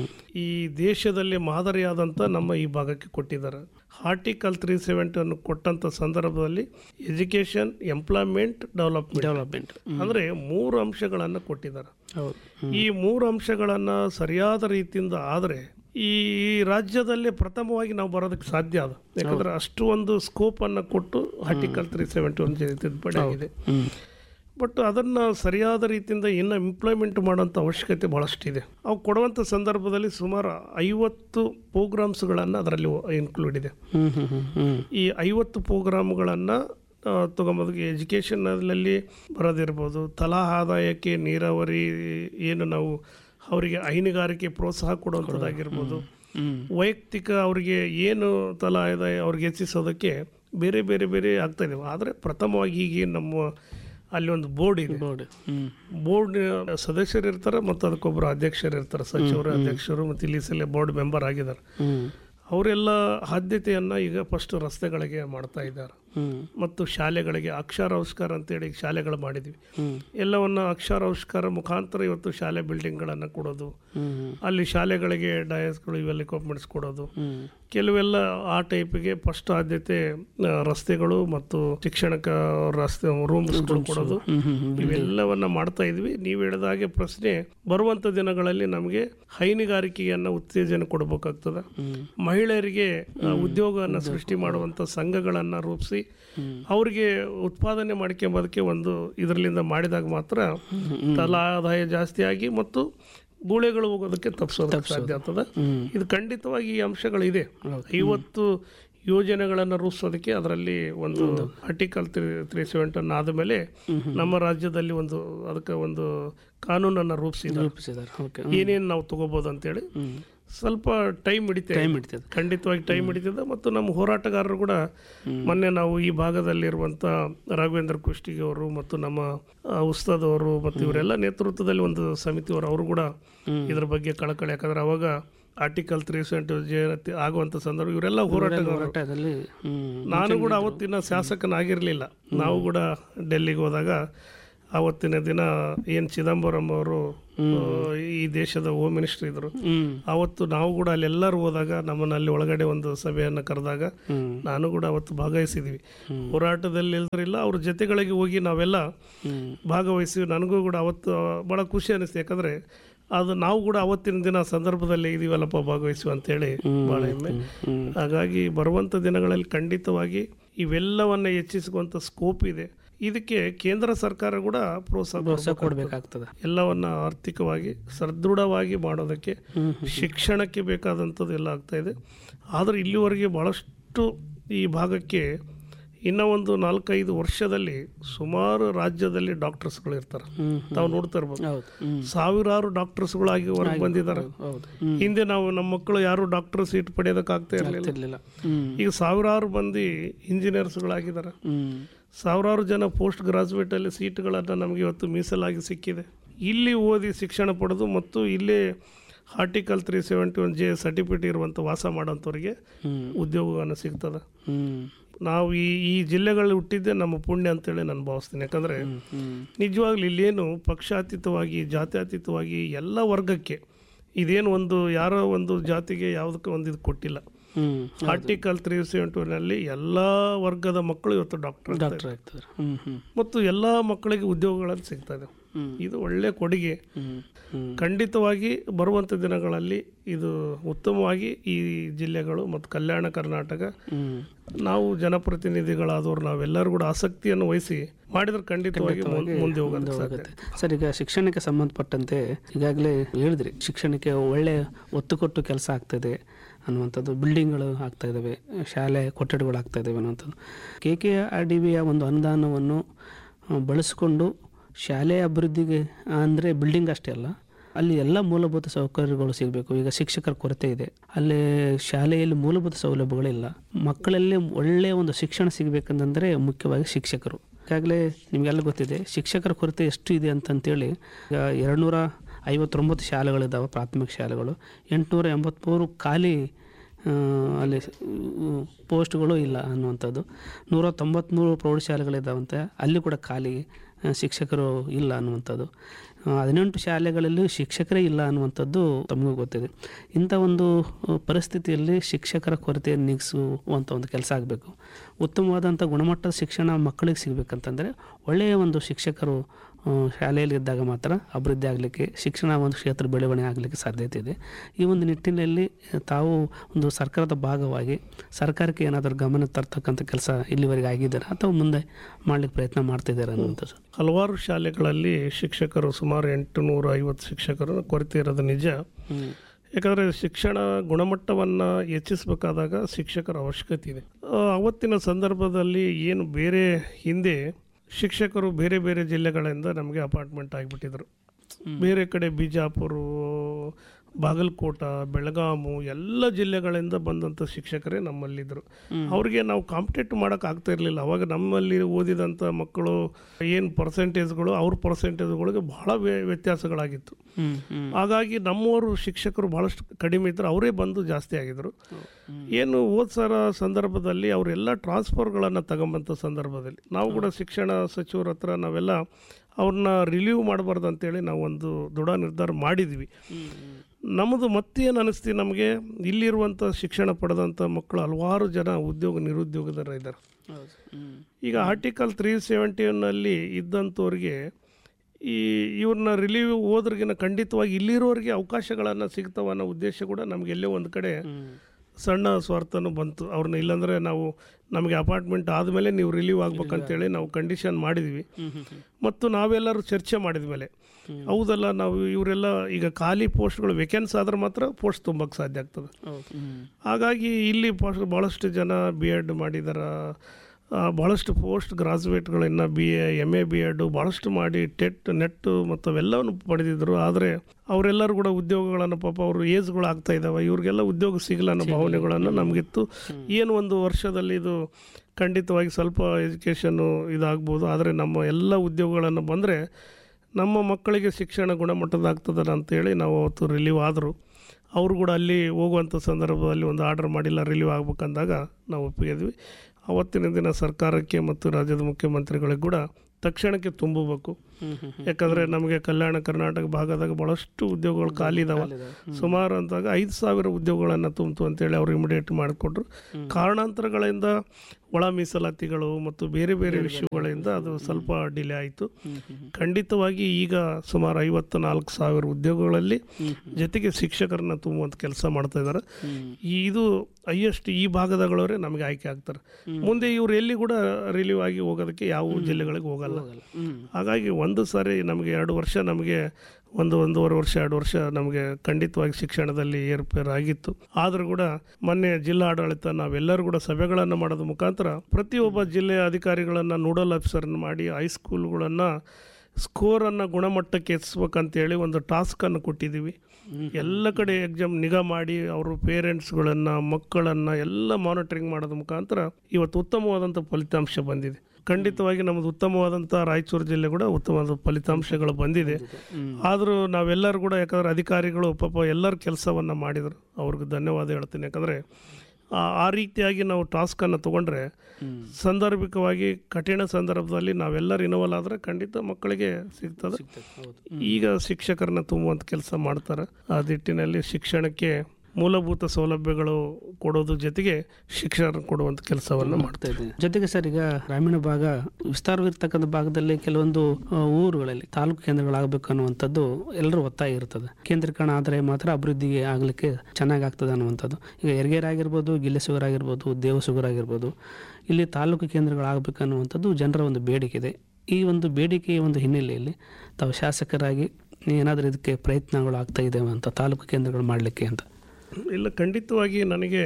ಈ ದೇಶದಲ್ಲಿ ಮಾದರಿಯಾದಂಥ ನಮ್ಮ ಈ ಭಾಗಕ್ಕೆ ಕೊಟ್ಟಿದ್ದಾರೆ ಆರ್ಟಿಕಲ್ ತ್ರೀ ಸೆವೆಂಟಿ ಅನ್ನು ಕೊಟ್ಟಂಥ ಸಂದರ್ಭದಲ್ಲಿ ಎಜುಕೇಷನ್ ಎಂಪ್ಲಾಯ್ಮೆಂಟ್ ಡೆವಲಪ್ಮೆಂಟ್ ಡೆವಲಪ್ಮೆಂಟ್ ಅಂದರೆ ಮೂರು ಅಂಶಗಳನ್ನು ಕೊಟ್ಟಿದ್ದಾರೆ ಹೌದು ಈ ಮೂರು ಅಂಶಗಳನ್ನು ಸರಿಯಾದ ರೀತಿಯಿಂದ ಆದರೆ ಈ ರಾಜ್ಯದಲ್ಲಿ ಪ್ರಥಮವಾಗಿ ನಾವು ಬರೋದಕ್ಕೆ ಸಾಧ್ಯ ಅದು ಯಾಕಂದ್ರೆ ಅಷ್ಟು ಒಂದು ಸ್ಕೋಪ್ ಅನ್ನು ಕೊಟ್ಟು ಆರ್ಟಿಕಲ್ ತ್ರೀ ಸೆವೆಂಟಿ ಒನ್ ತಿದ್ದುಪಡಿ ಆಗಿದೆ ಹ್ಮ್ ಬಟ್ ಅದನ್ನು ಸರಿಯಾದ ರೀತಿಯಿಂದ ಇನ್ನು ಇಂಪ್ಲಿಮೆಂಟ್ ಮಾಡೋಂಥ ಅವಶ್ಯಕತೆ ಭಾಳಷ್ಟಿದೆ ಅವು ಕೊಡುವಂಥ ಸಂದರ್ಭದಲ್ಲಿ ಸುಮಾರು ಐವತ್ತು ಪ್ರೋಗ್ರಾಮ್ಸ್ಗಳನ್ನು ಅದರಲ್ಲಿ ಇನ್ಕ್ಲೂಡ್ ಇದೆ ಹ್ಮ್ ಹ್ಮ್ ಹ್ಮ್ ಹ್ಮ್ ಈ ಐವತ್ತು ಪ್ರೋಗ್ರಾಮ್ಗಳನ್ನು ತೊಗೊಂಬೋದು ಎಜುಕೇಷನಲ್ಲಿ ಬರೋದಿರ್ಬೋದು ತಲಾ ಆದಾಯಕ್ಕೆ ನೀರಾವರಿ ಏನು ನಾವು ಅವರಿಗೆ ಹೈನುಗಾರಿಕೆ ಪ್ರೋತ್ಸಾಹ ಕೊಡುವಂಥದ್ದಾಗಿರ್ಬೋದು ಹ್ಮ್ ವೈಯಕ್ತಿಕ ಅವರಿಗೆ ಏನು ತಲಾ ಆದಾಯ ಅವ್ರಿಗೆ ಹೆಚ್ಚಿಸೋದಕ್ಕೆ ಬೇರೆ ಬೇರೆ ಬೇರೆ ಆಗ್ತಾ ಇದಾವೆ ಆದರೆ ಪ್ರಥಮವಾಗಿ ಈಗ ನಮ್ಮ ಅಲ್ಲಿ ಒಂದು ಬೋರ್ಡ್ ಇದೆ ಬೋರ್ಡ್ ಹ್ಮ್ ಬೋರ್ಡ್ ಸದಸ್ಯರು ಇರ್ತಾರೆ ಮತ್ತು ಅದಕ್ಕೊಬ್ಬರು ಅಧ್ಯಕ್ಷರು ಇರ್ತಾರೆ ಸಚಿವರು ಅಧ್ಯಕ್ಷರು ಮತ್ತು ಇಲ್ಲಿ ಸಲ ಬೋರ್ಡ್ ಮೆಂಬರ್ ಆಗಿದ್ದಾರೆ ಹ್ಮ್ ಅವರೆಲ್ಲ ಆದ್ಯತೆಯನ್ನು ಈಗ ಫಸ್ಟ್ ರಸ್ತೆಗಳಿಗೆ ಮಾಡ್ತಾ ಇದ್ದಾರೆ ಹ್ಮ್ ಮತ್ತು ಶಾಲೆಗಳಿಗೆ ಅಕ್ಷರಾವಿಷ್ಕಾರ ಅಂತೇಳಿ ಈಗ ಶಾಲೆಗಳು ಮಾಡಿದ್ವಿ ಹ್ಮ್ ಎಲ್ಲವನ್ನ ಅಕ್ಷರಾವಿಷ್ಕಾರ ಮುಖಾಂತರ ಇವತ್ತು ಶಾಲೆ ಬಿಲ್ಡಿಂಗ್ಗಳನ್ನು ಕೊಡೋದು ಹ್ಮ್ ಅಲ್ಲಿ ಶಾಲೆಗಳಿಗೆ ಡಯಸ್ಗಳು ಇವೆಲ್ಲ ಎಕ್ವಿಪ್ಮೆಂಟ್ಸ್ ಕೊಡೋದು ಹ್ಮ್ ಕೆಲವೆಲ್ಲ ಆ ಟೈಪಿಗೆ ಫಸ್ಟ್ ಆದ್ಯತೆ ಆ, ರಸ್ತೆಗಳು ಮತ್ತು ಶಿಕ್ಷಣಕ್ಕೆ ರಸ್ತೆ ರೂಮ್ಸ್ಗಳು ಕೊಡೋದು ಹ್ಮ್ ಹ್ಮ್ ಹ್ಮ್ ಇವೆಲ್ಲವನ್ನ ಮಾಡ್ತಾ ಇದ್ವಿ ನೀವು ಹೇಳಿದ ಹಾಗೆ ಪ್ರಶ್ನೆ ಬರುವಂತ ದಿನಗಳಲ್ಲಿ ನಮಗೆ ಹೈನುಗಾರಿಕೆಯನ್ನ ಉತ್ತೇಜನ ಕೊಡಬೇಕಾಗ್ತದೆ ಮಹಿಳೆಯರಿಗೆ ಆ, ಉದ್ಯೋಗವನ್ನ ಸೃಷ್ಟಿ ಮಾಡುವಂತ ಸಂಘಗಳನ್ನ ರೂಪಿಸಿ ಅವರಿಗೆ ಉತ್ಪಾದನೆ ಮಾಡ್ಕೊಂಬೋದಕ್ಕೆ ಒಂದು ಇದರಲ್ಲಿಂದ ಮಾಡಿದಾಗ ಮಾತ್ರ ತಲಾ ಆದಾಯ ಜಾಸ್ತಿ ಆಗಿ ಮತ್ತು ಗೂಳೆಗಳು ಹೋಗೋದಕ್ಕೆ ತಪ್ಪಿಸೋದಕ್ಕೆ ಸಾಧ್ಯ ಆಗ್ತದೆ ಇದು ಖಂಡಿತವಾಗಿ ಈ ಅಂಶಗಳಿದೆ ಐವತ್ತು ಯೋಜನೆಗಳನ್ನು ರೂಪಿಸೋದಕ್ಕೆ ಅದರಲ್ಲಿ ಒಂದು ಆರ್ಟಿಕಲ್ ತ್ರೀ ತ್ರೀ ಸೆವೆಂಟನ್ ಆದಮೇಲೆ ನಮ್ಮ ರಾಜ್ಯದಲ್ಲಿ ಒಂದು ಅದಕ್ಕೆ ಒಂದು ಕಾನೂನನ್ನು ರೂಪಿಸಿದ್ದಾರೆ ರೂಪಿಸಿದ್ದಾರೆ ಓಕೆ ಏನೇನು ನಾವು ತಗೋಬೋದು ಅಂತೇಳಿ ಸ್ವಲ್ಪ ಟೈಮ್ ಹಿಡಿತೇವೆ ಟೈಮ್ ಹಿಡಿತದೆ ಖಂಡಿತವಾಗಿ ಟೈಮ್ ಹಿಡಿತದೆ ಮತ್ತು ನಮ್ಮ ಹೋರಾಟಗಾರರು ಕೂಡ ಮೊನ್ನೆ ನಾವು ಈ ಭಾಗದಲ್ಲಿರುವಂಥ ರಾಘವೇಂದ್ರ ಕುಷ್ಟಗಿ ಅವರು ಮತ್ತು ನಮ್ಮ ಆ, ಉಸ್ತಾದ್ ಅವರು ಮತ್ತು ಇವರೆಲ್ಲ ನೇತೃತ್ವದಲ್ಲಿ ಒಂದು ಸಮಿತಿಯವರು ಅವರು ಕೂಡ ಇದ್ರ ಬಗ್ಗೆ ಕಳಕಳಿ ಯಾಕಂದ್ರೆ ಅವಾಗ ಆರ್ಟಿಕಲ್ ತ್ರೀ ಸೆವೆಂಟಿ ಆಗುವಂಥ ಸಂದರ್ಭ ಇವರೆಲ್ಲ ಹೋರಾಟಗಾರರು ಹೋರಾಟದಲ್ಲಿ ಹ್ಮ್ ನಾನು ಕೂಡ ಅವತ್ತಿನ ಶಾಸಕನಾಗಿರಲಿಲ್ಲ ನಾವು ಕೂಡ ಡೆಲ್ಲಿಗೆ ಹೋದಾಗ ಆವತ್ತಿನ ದಿನ ಏನು ಚಿದಂಬರಂ ಅವರು ಆ, ಈ ದೇಶದ ಹೋಮ್ ಮಿನಿಸ್ಟರ್ ಇದ್ರು ಹ್ಮ್ ಆವತ್ತು ನಾವು ಕೂಡ ಅಲ್ಲೆಲ್ಲರೂ ಹೋದಾಗ ನಮ್ಮನ್ನು ಅಲ್ಲಿ ಒಳಗಡೆ ಒಂದು ಸಭೆಯನ್ನು ಕರೆದಾಗ ಹ್ಮ್ ನಾನು ಕೂಡ ಅವತ್ತು ಭಾಗವಹಿಸಿದ್ವಿ ಹೋರಾಟದಲ್ಲಿ ಇಲ್ದರಿಲ್ಲ ಅವ್ರ ಜೊತೆಗಳಿಗೆ ಹೋಗಿ ನಾವೆಲ್ಲ ಹ್ಮ್ ಭಾಗವಹಿಸಿ ನನಗೂ ಕೂಡ ಅವತ್ತು ಭಾಳ ಖುಷಿ ಅನಿಸ್ತು ಯಾಕಂದರೆ ಅದು ನಾವು ಕೂಡ ಅವತ್ತಿನ ದಿನ ಸಂದರ್ಭದಲ್ಲಿ ಇದೀವಲ್ಲಪ್ಪ ಭಾಗವಹಿಸುವ ಅಂತೇಳಿ ಭಾಳ ಹೆಮ್ಮೆ ಹಾಗಾಗಿ ಬರುವಂಥ ದಿನಗಳಲ್ಲಿ ಖಂಡಿತವಾಗಿ ಇವೆಲ್ಲವನ್ನು ಹೆಚ್ಚಿಸುವಂಥ ಸ್ಕೋಪ್ ಇದೆ ಇದಕ್ಕೆ ಕೇಂದ್ರ ಸರ್ಕಾರ ಕೂಡ ಪ್ರೋತ್ಸಾಹ ಪ್ರೋತ್ಸಾಹ ಕೊಡ್ಬೇಕಾಗ್ತದೆ. ಕೊಡಬೇಕಾಗ್ತದೆ ಎಲ್ಲವನ್ನ ಆರ್ಥಿಕವಾಗಿ ಸದೃಢವಾಗಿ ಮಾಡೋದಕ್ಕೆ ಶಿಕ್ಷಣಕ್ಕೆ ಬೇಕಾದಂಥದ್ದು ಎಲ್ಲ ಆಗ್ತಾ ಇದೆ ಆದರೆ ಇಲ್ಲಿವರೆಗೆ ಭಾಳಷ್ಟು ಈ ಭಾಗಕ್ಕೆ ಇನ್ನೂ ಒಂದು ನಾಲ್ಕೈದು ವರ್ಷದಲ್ಲಿ ಸುಮಾರು ರಾಜ್ಯದಲ್ಲಿ ಡಾಕ್ಟರ್ಸ್ಗಳು ಇರ್ತಾರೆ ಹ್ಮ್ ತಾವು ನೋಡ್ತಾ ಇರ್ಬೋದು ಹೌದು ಹ್ಮ್ ಸಾವಿರಾರು ಡಾಕ್ಟರ್ಸ್ಗಳಾಗಿ ಹೊರಗೆ ಬಂದಿದ್ದಾರೆ ಹೌದು ಹಿಂದೆ ನಾವು ನಮ್ಮ ಮಕ್ಕಳು ಯಾರು ಡಾಕ್ಟರ್ ಸೀಟ್ ಪಡೆಯೋದಕ್ಕಾಗ್ತಾ ಇರಲಿಲ್ಲ ಇರ್ಲಿಲ್ಲ ಹ್ಮ್ ಈಗ ಸಾವಿರಾರು ಮಂದಿ ಇಂಜಿನಿಯರ್ಸ್ಗಳಾಗಿದ್ದಾರೆ ಹ್ಮ್ ಸಾವಿರಾರು ಜನ ಪೋಸ್ಟ್ ಗ್ರಾಜುಯೇಟಲ್ಲಿ ಸೀಟ್ಗಳನ್ನು ನಮಗೆ ಇವತ್ತು ಮೀಸಲಾಗಿ ಸಿಕ್ಕಿದೆ ಇಲ್ಲಿ ಓದಿ ಶಿಕ್ಷಣ ಪಡೆದು ಮತ್ತು ಇಲ್ಲೇ article three seventy one J certificate ಇರುವಂಥ ವಾಸ ಮಾಡೋಂಥವ್ರಿಗೆ ಹ್ಮ್ ಉದ್ಯೋಗವನ್ನು ಸಿಗ್ತದೆ ಹ್ಮ್ ನಾವು ಈ ಈ ಜಿಲ್ಲೆಗಳಲ್ಲಿ ಹುಟ್ಟಿದ್ದೆ ನಮ್ಮ ಪುಣ್ಯ ಅಂತೇಳಿ ನಾನು ಭಾವಿಸ್ತೀನಿ ಯಾಕಂದರೆ ಹ್ಮ್ ನಿಜವಾಗ್ಲೂ ಇಲ್ಲೇನು ಪಕ್ಷಾತೀತವಾಗಿ ಜಾತ್ಯತೀತವಾಗಿ ಎಲ್ಲ ವರ್ಗಕ್ಕೆ ಇದೇನು ಒಂದು ಯಾರೋ ಒಂದು ಜಾತಿಗೆ ಯಾವುದಕ್ಕೆ ಒಂದು ಇದು ಕೊಟ್ಟಿಲ್ಲ ಹ್ಮ್ ಆರ್ಟಿಕಲ್ ತ್ರೀ ಸೆವೆಂಟಿನಲ್ಲಿ ಎಲ್ಲ ವರ್ಗದ ಮಕ್ಕಳು ಇವತ್ತು ಡಾಕ್ಟರ್ ಡಾಕ್ಟರ್ ಆಗ್ತಾರೆ ಹ್ಮ್ ಹ್ಮ್ ಮತ್ತು ಎಲ್ಲ ಮಕ್ಕಳಿಗೆ ಉದ್ಯೋಗಗಳನ್ನು ಸಿಗ್ತಾ ಇದೆ ಹ್ಮ್. ಇದು ಒಳ್ಳೆ ಕೊಡುಗೆ ಹ್ಮ್ ಹ್ಮ್ ಖಂಡಿತವಾಗಿ ಬರುವಂಥ ದಿನಗಳಲ್ಲಿ ಇದು ಉತ್ತಮವಾಗಿ ಈ ಜಿಲ್ಲೆಗಳು ಮತ್ತು ಕಲ್ಯಾಣ ಕರ್ನಾಟಕ ಹ್ಮ್ ನಾವು ಜನಪ್ರತಿನಿಧಿಗಳಾದವರು ನಾವೆಲ್ಲರೂ ಕೂಡ ಆಸಕ್ತಿಯನ್ನು ವಹಿಸಿ ಮಾಡಿದ್ರೆ ಖಂಡಿತವಾಗಿ ಮುಂ- ಮುಂದೆ ಹೋಗೋದಕ್ಕೆ ಸಾಧ್ಯ ಹೋಗುತ್ತೆ ಸರ್ ಈಗ ಶಿಕ್ಷಣಕ್ಕೆ ಸಂಬಂಧಪಟ್ಟಂತೆ ಈಗಾಗಲೇ ಹೇಳಿದ್ರಿ ಶಿಕ್ಷಣಕ್ಕೆ ಒಳ್ಳೆ ಒತ್ತು ಕೊಟ್ಟು ಕೆಲಸ ಆಗ್ತದೆ ಅನ್ನುವಂಥದ್ದು ಬಿಲ್ಡಿಂಗ್ಗಳು ಆಗ್ತಾ ಇದ್ದಾವೆ ಶಾಲೆ ಕೊಠಡಿಗಳು ಆಗ್ತಾ ಇದ್ದಾವೆ ಅನ್ನುವಂಥದ್ದು ಕೆ ಕೆ ಆರ್ ಡಿ ಬಿಯ ಒಂದು ಅನುದಾನವನ್ನು ಆ, ಬಳಸಿಕೊಂಡು ಶಾಲೆ ಅಭಿವೃದ್ಧಿಗೆ ಅಂದರೆ ಬಿಲ್ಡಿಂಗ್ ಅಷ್ಟೇ ಅಲ್ಲ ಅಲ್ಲಿ ಎಲ್ಲ ಮೂಲಭೂತ ಸೌಕರ್ಯಗಳು ಸಿಗಬೇಕು ಈಗ ಶಿಕ್ಷಕರ ಕೊರತೆ ಇದೆ ಅಲ್ಲಿ ಶಾಲೆಯಲ್ಲಿ ಮೂಲಭೂತ ಸೌಲಭ್ಯಗಳಿಲ್ಲ ಮಕ್ಕಳಲ್ಲಿ ಒಳ್ಳೆಯ ಒಂದು ಶಿಕ್ಷಣ ಸಿಗಬೇಕಂತಂದರೆ ಮುಖ್ಯವಾಗಿ ಶಿಕ್ಷಕರು ಈಗಾಗಲೇ ನಿಮಗೆಲ್ಲ ಗೊತ್ತಿದೆ ಶಿಕ್ಷಕರ ಕೊರತೆ ಎಷ್ಟು ಇದೆ ಅಂತಂತೇಳಿ ಈಗ ಎರಡುನೂರ ಐವತ್ತೊಂಬತ್ತು ಶಾಲೆಗಳಿದ್ದಾವೆ ಪ್ರಾಥಮಿಕ ಶಾಲೆಗಳು ಎಂಟುನೂರ ಎಂಬತ್ತ್ಮೂರು ಖಾಲಿ ಆ, ಅಲ್ಲಿ ಮ್, ಪೋಸ್ಟ್ಗಳು ಇಲ್ಲ ಅನ್ನುವಂಥದ್ದು ನೂರ ತೊಂಬತ್ತ್ಮೂರು ಪ್ರೌಢಶಾಲೆಗಳಿದ್ದಾವಂತೆ ಅಲ್ಲಿ ಕೂಡ ಖಾಲಿ ಆ, ಶಿಕ್ಷಕರು ಇಲ್ಲ ಅನ್ನುವಂಥದ್ದು ಆ, ಹದಿನೆಂಟು ಶಾಲೆಗಳಲ್ಲಿ ಶಿಕ್ಷಕರೇ ಇಲ್ಲ ಅನ್ನುವಂಥದ್ದು ತಮಗೂ ಗೊತ್ತಿದೆ ಇಂಥ ಒಂದು ಆ, ಪರಿಸ್ಥಿತಿಯಲ್ಲಿ ಶಿಕ್ಷಕರ ಕೊರತೆ ನೀಗಿಸುವಂಥ ಒಂದು ಕೆಲಸ ಆಗಬೇಕು ಉತ್ತಮವಾದಂಥ ಗುಣಮಟ್ಟದ ಶಿಕ್ಷಣ ಮಕ್ಕಳಿಗೆ ಸಿಗಬೇಕಂತಂದರೆ ಒಳ್ಳೆಯ ಒಂದು ಶಿಕ್ಷಕರು ಆ, ಶಾಲೆಯಲ್ಲಿ ಇದ್ದಾಗ ಮಾತ್ರ ಅಭಿವೃದ್ಧಿ ಆಗಲಿಕ್ಕೆ ಶಿಕ್ಷಣ ಒಂದು ಕ್ಷೇತ್ರ ಬೆಳವಣಿಗೆ ಆಗಲಿಕ್ಕೆ ಸಾಧ್ಯತೆ ಇದೆ ಈ ಒಂದು ನಿಟ್ಟಿನಲ್ಲಿ ತಾವು ಒಂದು ಸರ್ಕಾರದ ಭಾಗವಾಗಿ ಸರ್ಕಾರಕ್ಕೆ ಏನಾದರೂ ಗಮನ ತರ್ತಕ್ಕಂಥ ಕೆಲಸ ಇಲ್ಲಿವರೆಗೆ ಆಗಿದ್ದಾರೆ ಅಥವಾ ಮುಂದೆ ಮಾಡಲಿಕ್ಕೆ ಪ್ರಯತ್ನ ಮಾಡ್ತಿದ್ದಾರೆ ಅನ್ನುವಂಥದ್ದು ಹಲವಾರು ಶಾಲೆಗಳಲ್ಲಿ ಶಿಕ್ಷಕರು ಸುಮಾರು ಎಂಟು ನೂರ ಐವತ್ತು ಶಿಕ್ಷಕರು ಕೊರತೆ ಇರೋದು ನಿಜ ಯಾಕಂದರೆ ಶಿಕ್ಷಣ ಗುಣಮಟ್ಟವನ್ನು ಹೆಚ್ಚಿಸಬೇಕಾದಾಗ ಶಿಕ್ಷಕರ ಅವಶ್ಯಕತೆ ಇದೆ ಆ, ಅವತ್ತಿನ ಸಂದರ್ಭದಲ್ಲಿ ಏನು ಬೇರೆ ಹಿಂದೆ ಶಿಕ್ಷಕರು ಬೇರೆ ಬೇರೆ ಜಿಲ್ಲೆಗಳಿಂದ ನಮಗೆ ಅಪಾರ್ಟ್ಮೆಂಟ್ ಆಗಿಬಿಟ್ಟಿದ್ರು ಬೇರೆ ಕಡೆ ಬಿಜಾಪುರ ಬಾಗಲಕೋಟ ಬೆಳಗಾಮು ಎಲ್ಲ ಜಿಲ್ಲೆಗಳಿಂದ ಬಂದಂಥ ಶಿಕ್ಷಕರೇ ನಮ್ಮಲ್ಲಿದ್ದರು ಅವ್ರಿಗೆ ನಾವು ಕಾಂಪಿಟೇಟ್ ಮಾಡೋಕೆ ಆಗ್ತಾ ಇರಲಿಲ್ಲ ಅವಾಗ ನಮ್ಮಲ್ಲಿ ಓದಿದಂಥ ಮಕ್ಕಳು ಏನು ಪರ್ಸೆಂಟೇಜ್ಗಳು ಅವ್ರ ಪರ್ಸೆಂಟೇಜ್ಗಳಿಗೆ ಬಹಳ ವ್ಯ- ವ್ಯತ್ಯಾಸಗಳಾಗಿತ್ತು ಹ್ಮ್ ಹ್ಮ್ ಹಾಗಾಗಿ ನಮ್ಮವರು ಶಿಕ್ಷಕರು ಭಾಳಷ್ಟು ಕಡಿಮೆ ಇದ್ದರು ಅವರೇ ಬಂದು ಜಾಸ್ತಿ ಆಗಿದ್ರು ಏನು ಹೋದ ಸರ ಸಂದರ್ಭದಲ್ಲಿ ಅವರೆಲ್ಲ ಟ್ರಾನ್ಸ್ಫರ್ಗಳನ್ನು ತಗೊಂಬಂಥ ಸಂದರ್ಭದಲ್ಲಿ ನಾವು ಕೂಡ ಶಿಕ್ಷಣ ಸಚಿವರ ಹತ್ರ ನಾವೆಲ್ಲ ಅವ್ರನ್ನ ರಿಲೀವ್ ಮಾಡಬಾರ್ದು ಅಂತೇಳಿ ನಾವು ಒಂದು ದೃಢ ನಿರ್ಧಾರ ಮಾಡಿದ್ವಿ ನಮ್ಮದು ಮತ್ತೇನು ಅನಿಸ್ತಿ ನಮಗೆ ಇಲ್ಲಿರುವಂಥ ಶಿಕ್ಷಣ ಪಡೆದಂಥ ಮಕ್ಕಳು ಹಲವಾರು ಜನ ಉದ್ಯೋಗ ನಿರುದ್ಯೋಗದರ ಇದ್ದಾರೆ ಹೌದು ಹ್ಮ್ ಈಗ ಆರ್ಟಿಕಲ್ ತ್ರೀ ಸೆವೆಂಟಿನಲ್ಲಿ ಇದ್ದಂಥವ್ರಿಗೆ ಈ ಇವ್ರನ್ನ ರಿಲೀವ್ ಹೋದ್ರಿಗಿನ ಖಂಡಿತವಾಗಿ ಇಲ್ಲಿರೋರಿಗೆ ಅವಕಾಶಗಳನ್ನು ಸಿಗ್ತಾವ ಅನ್ನೋ ಉದ್ದೇಶ ಕೂಡ ನಮ್ಗೆ ಎಲ್ಲೋ ಒಂದು ಕಡೆ ಸಣ್ಣ ಸ್ವಾರ್ಥನೂ ಬಂತು ಅವ್ರನ್ನ ಇಲ್ಲಾಂದರೆ ನಾವು ನಮಗೆ ಅಪಾರ್ಟ್ಮೆಂಟ್ ಆದಮೇಲೆ ನೀವು ರಿಲೀವ್ ಆಗ್ಬೇಕಂತೇಳಿ ನಾವು ಕಂಡೀಷನ್ ಮಾಡಿದ್ವಿ ಮತ್ತು ನಾವೆಲ್ಲರೂ ಚರ್ಚೆ ಮಾಡಿದ ಮೇಲೆ ಹೌದಲ್ಲ ನಾವು ಇವರೆಲ್ಲ ಈಗ ಖಾಲಿ ಪೋಸ್ಟ್ಗಳು ವೇಕೆನ್ಸ್ ಆದ್ರೆ ಮಾತ್ರ ಪೋಸ್ಟ್ ತುಂಬಕ್ಕೆ ಸಾಧ್ಯ ಆಗ್ತದೆ ಹಾಗಾಗಿ ಇಲ್ಲಿ ಪೋಸ್ಟ್ ಭಾಳಷ್ಟು ಜನ ಬಿ ಎಡ್ ಮಾಡಿದಾರ ಆ, ಭಾಳಷ್ಟು ಪೋಸ್ಟ್ ಗ್ರಾಜುಯೇಟ್ಗಳನ್ನು B A M A B Ed ಭಾಳಷ್ಟು ಮಾಡಿ ಟೆಟ್ ನೆಟ್ಟು ಮತ್ತು ಅವೆಲ್ಲವನ್ನು ಪಡೆದಿದ್ದರು ಆದರೆ ಅವರೆಲ್ಲರೂ ಕೂಡ ಉದ್ಯೋಗಗಳನ್ನು ಪಾಪ ಅವರು ಏಜ್ಗಳು ಆಗ್ತಾ ಇದ್ದಾವೆ ಇವ್ರಿಗೆಲ್ಲ ಉದ್ಯೋಗ ಸಿಗಲ್ಲ ಅನ್ನೋ ಭಾವನೆಗಳನ್ನು ನಮಗಿತ್ತು ಏನು ಒಂದು ವರ್ಷದಲ್ಲಿ ಇದು ಖಂಡಿತವಾಗಿ ಸ್ವಲ್ಪ ಎಜುಕೇಷನ್ನು ಇದಾಗ್ಬೋದು ಆದರೆ ನಮ್ಮ ಎಲ್ಲ ಉದ್ಯೋಗಗಳನ್ನು ಬಂದರೆ ನಮ್ಮ ಮಕ್ಕಳಿಗೆ ಶಿಕ್ಷಣ ಗುಣಮಟ್ಟದಾಗ್ತದಲ್ಲ ಅಂತೇಳಿ ನಾವು ಅವತ್ತು ರಿಲೀವ್ ಆದರು ಅವರು ಕೂಡ ಅಲ್ಲಿ ಹೋಗುವಂಥ ಸಂದರ್ಭದಲ್ಲಿ ಒಂದು ಆರ್ಡರ್ ಮಾಡಿಲ್ಲ ರಿಲೀವ್ ಆಗ್ಬೇಕಂದಾಗ ನಾವು ಒಪ್ಪಿಗೆದ್ವಿ ಅವತ್ತಿನ ದಿನ ಸರ್ಕಾರಕ್ಕೆ ಮತ್ತು ರಾಜ್ಯದ ಮುಖ್ಯಮಂತ್ರಿಗಳಿಗೆ ಕೂಡ ತಕ್ಷಣಕ್ಕೆ ತುಂಬಬೇಕು ಯಾಕಂದರೆ ನಮಗೆ ಕಲ್ಯಾಣ ಕರ್ನಾಟಕ ಭಾಗದಾಗ ಭಾಳಷ್ಟು ಉದ್ಯೋಗಗಳು ಖಾಲಿ ಇದಾವೆ ಸುಮಾರು ಅಂದಾಗ ಐದು ಸಾವಿರ ಉದ್ಯೋಗಗಳನ್ನು ತುಂಬಿತು ಅಂತೇಳಿ ಅವರು ಇಮಿಡಿಯೇಟ್ ಮಾಡಿಕೊಟ್ರು ಕಾರಣಾಂತರಗಳಿಂದ ಒಳ ಮೀಸಲಾತಿಗಳು ಮತ್ತು ಬೇರೆ ಬೇರೆ ವಿಷಯಗಳಿಂದ ಅದು ಸ್ವಲ್ಪ ಡಿಲೇ ಆಯಿತು ಖಂಡಿತವಾಗಿ ಈಗ ಸುಮಾರು ಐವತ್ತು ನಾಲ್ಕು ಸಾವಿರ ಉದ್ಯೋಗಗಳಲ್ಲಿ ಜೊತೆಗೆ ಶಿಕ್ಷಕರನ್ನ ತುಂಬುವಂಥ ಕೆಲಸ ಮಾಡ್ತಾ ಇದ್ದಾರೆ ಇದು ಹೈಯೆಸ್ಟ್ ಈ ಭಾಗದಗಳವರೇ ನಮಗೆ ಆಯ್ಕೆ ಆಗ್ತಾರೆ ಮುಂದೆ ಇವ್ರು ಎಲ್ಲಿ ಕೂಡ ರಿಲೀವ್ ಆಗಿ ಹೋಗೋದಕ್ಕೆ ಯಾವ ಜಿಲ್ಲೆಗಳಿಗೆ ಹೋಗಲ್ಲ ಹಾಗಾಗಿ ಒಂದು ಸಾರಿ ನಮಗೆ ಎರಡು ವರ್ಷ ನಮಗೆ ಒಂದು ಒಂದೂವರೆ ವರ್ಷ ಎರಡು ವರ್ಷ ನಮಗೆ ಖಂಡಿತವಾಗಿ ಶಿಕ್ಷಣದಲ್ಲಿ ಏರ್ಪೇರ್ ಆಗಿತ್ತು ಆದರೂ ಕೂಡ ಮೊನ್ನೆ ಜಿಲ್ಲಾ ಆಡಳಿತ ನಾವೆಲ್ಲರೂ ಕೂಡ ಸಭೆಗಳನ್ನು ಮಾಡೋದ್ರ ಮುಖಾಂತರ ಪ್ರತಿಯೊಬ್ಬ ಜಿಲ್ಲೆಯ ಅಧಿಕಾರಿಗಳನ್ನು ನೋಡಲ್ ಆಫೀಸರನ್ನು ಮಾಡಿ ಹೈಸ್ಕೂಲ್ಗಳನ್ನು ಸ್ಕೋರನ್ನು ಗುಣಮಟ್ಟಕ್ಕೆ ಹೆಚ್ಚಿಸ್ಬೇಕಂತೇಳಿ ಒಂದು ಟಾಸ್ಕನ್ನು ಕೊಟ್ಟಿದ್ದೀವಿ ಎಲ್ಲ ಕಡೆ ಎಕ್ಸಾಮ್ ನಿಗಾ ಮಾಡಿ ಅವರು ಪೇರೆಂಟ್ಸ್ಗಳನ್ನು ಮಕ್ಕಳನ್ನು ಎಲ್ಲ ಮಾನಿಟರಿಂಗ್ ಮಾಡೋದ್ರ ಮುಖಾಂತರ ಇವತ್ತು ಉತ್ತಮವಾದಂಥ ಫಲಿತಾಂಶ ಬಂದಿದೆ ಖಂಡಿತವಾಗಿ ನಮ್ಮದು ಉತ್ತಮವಾದಂಥ ರಾಯಚೂರು ಜಿಲ್ಲೆ ಕೂಡ ಉತ್ತಮವಾದ ಫಲಿತಾಂಶಗಳು ಬಂದಿದೆ ಆದರೂ ನಾವೆಲ್ಲರೂ ಕೂಡ ಯಾಕಂದರೆ ಅಧಿಕಾರಿಗಳು ಪಾಪ ಎಲ್ಲರ ಕೆಲಸವನ್ನು ಮಾಡಿದರು ಅವ್ರಿಗೆ ಧನ್ಯವಾದ ಹೇಳ್ತೀನಿ ಯಾಕಂದರೆ ಆ- ಆ ರೀತಿಯಾಗಿ ನಾವು ಟಾಸ್ಕನ್ನು ತೊಗೊಂಡ್ರೆ ಸಾಂದರ್ಭಿಕವಾಗಿ ಕಠಿಣ ಸಂದರ್ಭದಲ್ಲಿ ನಾವೆಲ್ಲರೂ ಇನ್ವಾಲ್ವ್ ಆದರೆ ಖಂಡಿತ ಮಕ್ಕಳಿಗೆ ಸಿಗ್ತದೆ ಈಗ ಶಿಕ್ಷಕರನ್ನ ತುಂಬುವಂಥ ಕೆಲಸ ಮಾಡ್ತಾರೆ ಆ ನಿಟ್ಟಿನಲ್ಲಿ ಶಿಕ್ಷಣಕ್ಕೆ ಮೂಲಭೂತ ಸೌಲಭ್ಯಗಳು ಕೊಡೋದ್ರ ಜೊತೆಗೆ ಶಿಕ್ಷಣ ಕೊಡುವಂಥ ಕೆಲಸವನ್ನು ಮಾಡ್ತಾ ಇದ್ದೀವಿ ಜೊತೆಗೆ ಸರ್ ಈಗ ಗ್ರಾಮೀಣ ಭಾಗ ವಿಸ್ತಾರವಿರ್ತಕ್ಕಂಥ ಭಾಗದಲ್ಲಿ ಕೆಲವೊಂದು ಆ, ಊರುಗಳಲ್ಲಿ ತಾಲೂಕು ಕೇಂದ್ರಗಳಾಗಬೇಕು ಅನ್ನುವಂಥದ್ದು ಎಲ್ಲರೂ ಒತ್ತಾಯ ಇರ್ತದೆ ಕೇಂದ್ರೀಕರಣ ಆದರೆ ಮಾತ್ರ ಅಭಿವೃದ್ಧಿಗೆ ಆಗಲಿಕ್ಕೆ ಚೆನ್ನಾಗಿ ಆಗ್ತದೆ ಅನ್ನುವಂಥದ್ದು ಈಗ ಯರಗೇರ್ ಆಗಿರ್ಬೋದು ಗಿಲ್ಲೆಸುಗರ್ ಆಗಿರ್ಬೋದು ದೇವಸುಗರ್ ಆಗಿರ್ಬೋದು ಇಲ್ಲಿ ತಾಲೂಕು ಕೇಂದ್ರಗಳಾಗಬೇಕು ಅನ್ನುವಂಥದ್ದು ಜನರ ಒಂದು ಬೇಡಿಕೆ ಇದೆ ಈ ಒಂದು ಬೇಡಿಕೆಯ ಒಂದು ಹಿನ್ನೆಲೆಯಲ್ಲಿ ತಾವು ಶಾಸಕರಾಗಿ ಏನಾದರೂ ಇದಕ್ಕೆ ಪ್ರಯತ್ನಗಳು ಆಗ್ತಾ ಇದ್ದೇವೆ ಅಂತ ತಾಲೂಕು ಕೇಂದ್ರಗಳು ಮಾಡಲಿಕ್ಕೆ ಅಂತ ಇಲ್ಲ ಖಂಡಿತವಾಗಿ ನನಗೆ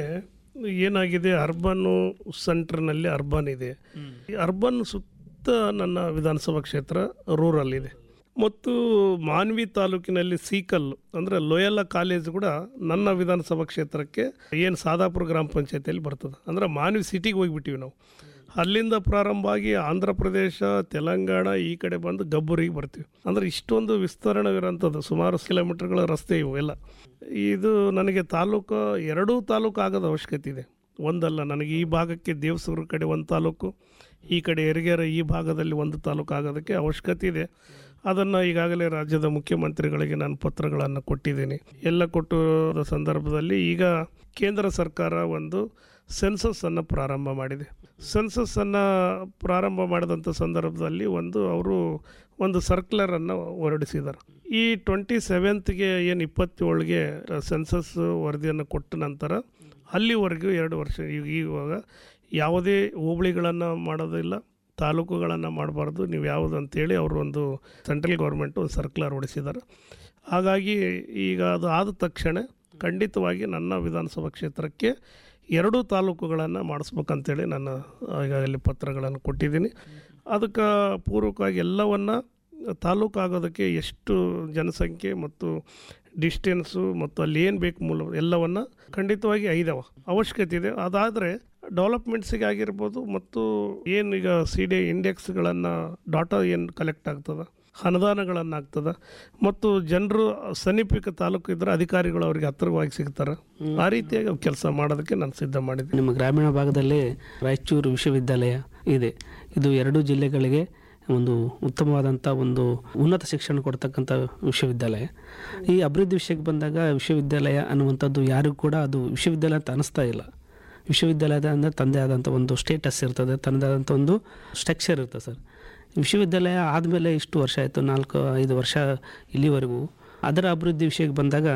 ಏನಾಗಿದೆ ಅರ್ಬನ್ನು ಸೆಂಟ್ರ್ನಲ್ಲಿ ಅರ್ಬನ್ ಇದೆ ಈ ಅರ್ಬನ್ ಸುತ್ತ ನನ್ನ ವಿಧಾನಸಭಾ ಕ್ಷೇತ್ರ ರೂರಲ್ ಇದೆ ಮತ್ತು ಮಾನ್ವಿ ತಾಲೂಕಿನಲ್ಲಿ ಸೀಕಲ್ ಅಂದರೆ ಲೋಯಲ್ಲ ಕಾಲೇಜ್ ಕೂಡ ನನ್ನ ವಿಧಾನಸಭಾ ಕ್ಷೇತ್ರಕ್ಕೆ ಏನು ಸಾದಾಪುರ ಗ್ರಾಮ ಪಂಚಾಯತಿಯಲ್ಲಿ ಬರ್ತದೆ ಅಂದರೆ ಮಾನ್ವಿ ಸಿಟಿಗೆ ಹೋಗಿಬಿಟ್ಟಿವಿ ನಾವು ಅಲ್ಲಿಂದ ಪ್ರಾರಂಭ ಆಗಿ ಆಂಧ್ರ ಪ್ರದೇಶ ತೆಲಂಗಾಣ ಈ ಕಡೆ ಬಂದು ಗಬ್ಬೂರಿಗೆ ಬರ್ತೀವಿ ಅಂದರೆ ಇಷ್ಟೊಂದು ವಿಸ್ತರಣವಿರೋಂಥದ್ದು ಸುಮಾರು ಕಿಲೋಮೀಟರ್ಗಳ ರಸ್ತೆ ಇವು ಎಲ್ಲ ಇದು ನನಗೆ ತಾಲೂಕು ಎರಡೂ ತಾಲೂಕು ಆಗೋದು ಅವಶ್ಯಕತೆ ಇದೆ ಒಂದಲ್ಲ ನನಗೆ ಈ ಭಾಗಕ್ಕೆ ದೇವಸೂರು ಕಡೆ ಒಂದು ತಾಲೂಕು ಈ ಕಡೆ ಯರಗೇರ ಈ ಭಾಗದಲ್ಲಿ ಒಂದು ತಾಲೂಕು ಆಗೋದಕ್ಕೆ ಅವಶ್ಯಕತೆ ಇದೆ ಅದನ್ನು ಈಗಾಗಲೇ ರಾಜ್ಯದ ಮುಖ್ಯಮಂತ್ರಿಗಳಿಗೆ ನಾನು ಪತ್ರಗಳನ್ನು ಕೊಟ್ಟಿದ್ದೀನಿ ಎಲ್ಲ ಕೊಟ್ಟು ಸಂದರ್ಭದಲ್ಲಿ ಈಗ ಕೇಂದ್ರ ಸರ್ಕಾರ ಒಂದು ಸೆನ್ಸಸ್ಸನ್ನು ಪ್ರಾರಂಭ ಮಾಡಿದೆ ಸೆನ್ಸಸ್ಸನ್ನು ಪ್ರಾರಂಭ ಮಾಡಿದಂಥ ಸಂದರ್ಭದಲ್ಲಿ ಒಂದು ಅವರು ಒಂದು ಸರ್ಕ್ಯುಲರನ್ನು ಹೊರಡಿಸಿದ್ದಾರೆ ಈ ಟ್ವೆಂಟಿ ಸೆವೆಂತ್ಗೆ ಏನು ಇಪ್ಪತ್ತೇಳಿಗೆ ಸೆನ್ಸಸ್ ವರದಿಯನ್ನು ಕೊಟ್ಟ ನಂತರ ಅಲ್ಲಿವರೆಗೂ ಎರಡು ವರ್ಷ ಈಗ ಇವಾಗ ಯಾವುದೇ ಹೋಬಳಿಗಳನ್ನು ಮಾಡೋದಿಲ್ಲ ತಾಲೂಕುಗಳನ್ನು ಮಾಡಬಾರ್ದು ನೀವು ಯಾವುದು ಅಂತೇಳಿ ಅವರು ಒಂದು ಸೆಂಟ್ರಲ್ ಗೌರ್ಮೆಂಟ್ ಒಂದು ಸರ್ಕ್ಯುಲರ್ ಹೊಡಿಸಿದ್ದಾರೆ ಹಾಗಾಗಿ ಈಗ ಅದು ಆದ ತಕ್ಷಣ ಖಂಡಿತವಾಗಿ ನನ್ನ ವಿಧಾನಸಭಾ ಕ್ಷೇತ್ರಕ್ಕೆ ಎರಡೂ ತಾಲೂಕುಗಳನ್ನು ಮಾಡಿಸ್ಬೇಕಂತೇಳಿ ನಾನು ಈಗಾಗಲೇ ಪತ್ರಗಳನ್ನು ಕೊಟ್ಟಿದ್ದೀನಿ ಅದಕ್ಕೆ ಪೂರ್ವಕವಾಗಿ ಎಲ್ಲವನ್ನು ತಾಲೂಕು ಆಗೋದಕ್ಕೆ ಎಷ್ಟು ಜನಸಂಖ್ಯೆ ಮತ್ತು ಡಿಸ್ಟೆನ್ಸು ಮತ್ತು ಅಲ್ಲಿ ಏನು ಬೇಕು ಮೂಲ ಎಲ್ಲವನ್ನು ಖಂಡಿತವಾಗಿ ಐದವ ಅವಶ್ಯಕತೆ ಇದೆ ಅದಾದರೆ ಡೆವಲಪ್ಮೆಂಟ್ಸಿಗೆ ಆಗಿರ್ಬೋದು ಮತ್ತು ಏನು ಈಗ ಸಿ ಡಿ ಇಂಡೆಕ್ಸ್ಗಳನ್ನು ಡಾಟಾ ಏನು ಕಲೆಕ್ಟ್ ಆಗ್ತದೆ ಅನುದಾನಗಳನ್ನು ಆಗ್ತದೆ ಮತ್ತು ಜನರು ಸಮೀಪಿಕ ತಾಲೂಕು ಇದ್ದರೆ ಅಧಿಕಾರಿಗಳು ಅವರಿಗೆ ಹತ್ತಿರವಾಗಿ ಸಿಗ್ತಾರೆ ಆ ರೀತಿಯಾಗಿ ಕೆಲಸ ಮಾಡೋದಕ್ಕೆ ನಾನು ಸಿದ್ಧ ಮಾಡಿದ್ದೀನಿ ನಿಮ್ಮ ಗ್ರಾಮೀಣ ಭಾಗದಲ್ಲಿ ರಾಯಚೂರು ವಿಶ್ವವಿದ್ಯಾಲಯ ಇದೆ ಇದು ಎರಡೂ ಜಿಲ್ಲೆಗಳಿಗೆ ಒಂದು ಉತ್ತಮವಾದಂಥ ಒಂದು ಉನ್ನತ ಶಿಕ್ಷಣ ಕೊಡ್ತಕ್ಕಂಥ ವಿಶ್ವವಿದ್ಯಾಲಯ ಈ ಅಭಿವೃದ್ಧಿ ವಿಷಯಕ್ಕೆ ಬಂದಾಗ ವಿಶ್ವವಿದ್ಯಾಲಯ ಅನ್ನುವಂಥದ್ದು ಯಾರಿಗೂ ಕೂಡ ಅದು ವಿಶ್ವವಿದ್ಯಾಲಯ ಅಂತ ಅನಿಸ್ತಾ ಇಲ್ಲ ವಿಶ್ವವಿದ್ಯಾಲಯದ ಅಂದರೆ ತಂದೆ ಆದಂಥ ಒಂದು ಸ್ಟೇಟಸ್ ಇರ್ತದೆ ತನ್ನದೇ ಆದಂಥ ಒಂದು ಸ್ಟ್ರಕ್ಚರ್ ಇರ್ತದೆ ಸರ್ ವಿಶ್ವವಿದ್ಯಾಲಯ ಆದಮೇಲೆ ಇಷ್ಟು ವರ್ಷ ಆಯಿತು ನಾಲ್ಕು ಐದು ವರ್ಷ ಇಲ್ಲಿವರೆಗೂ ಅದರ ಅಭಿವೃದ್ಧಿ ವಿಷಯಕ್ಕೆ ಬಂದಾಗ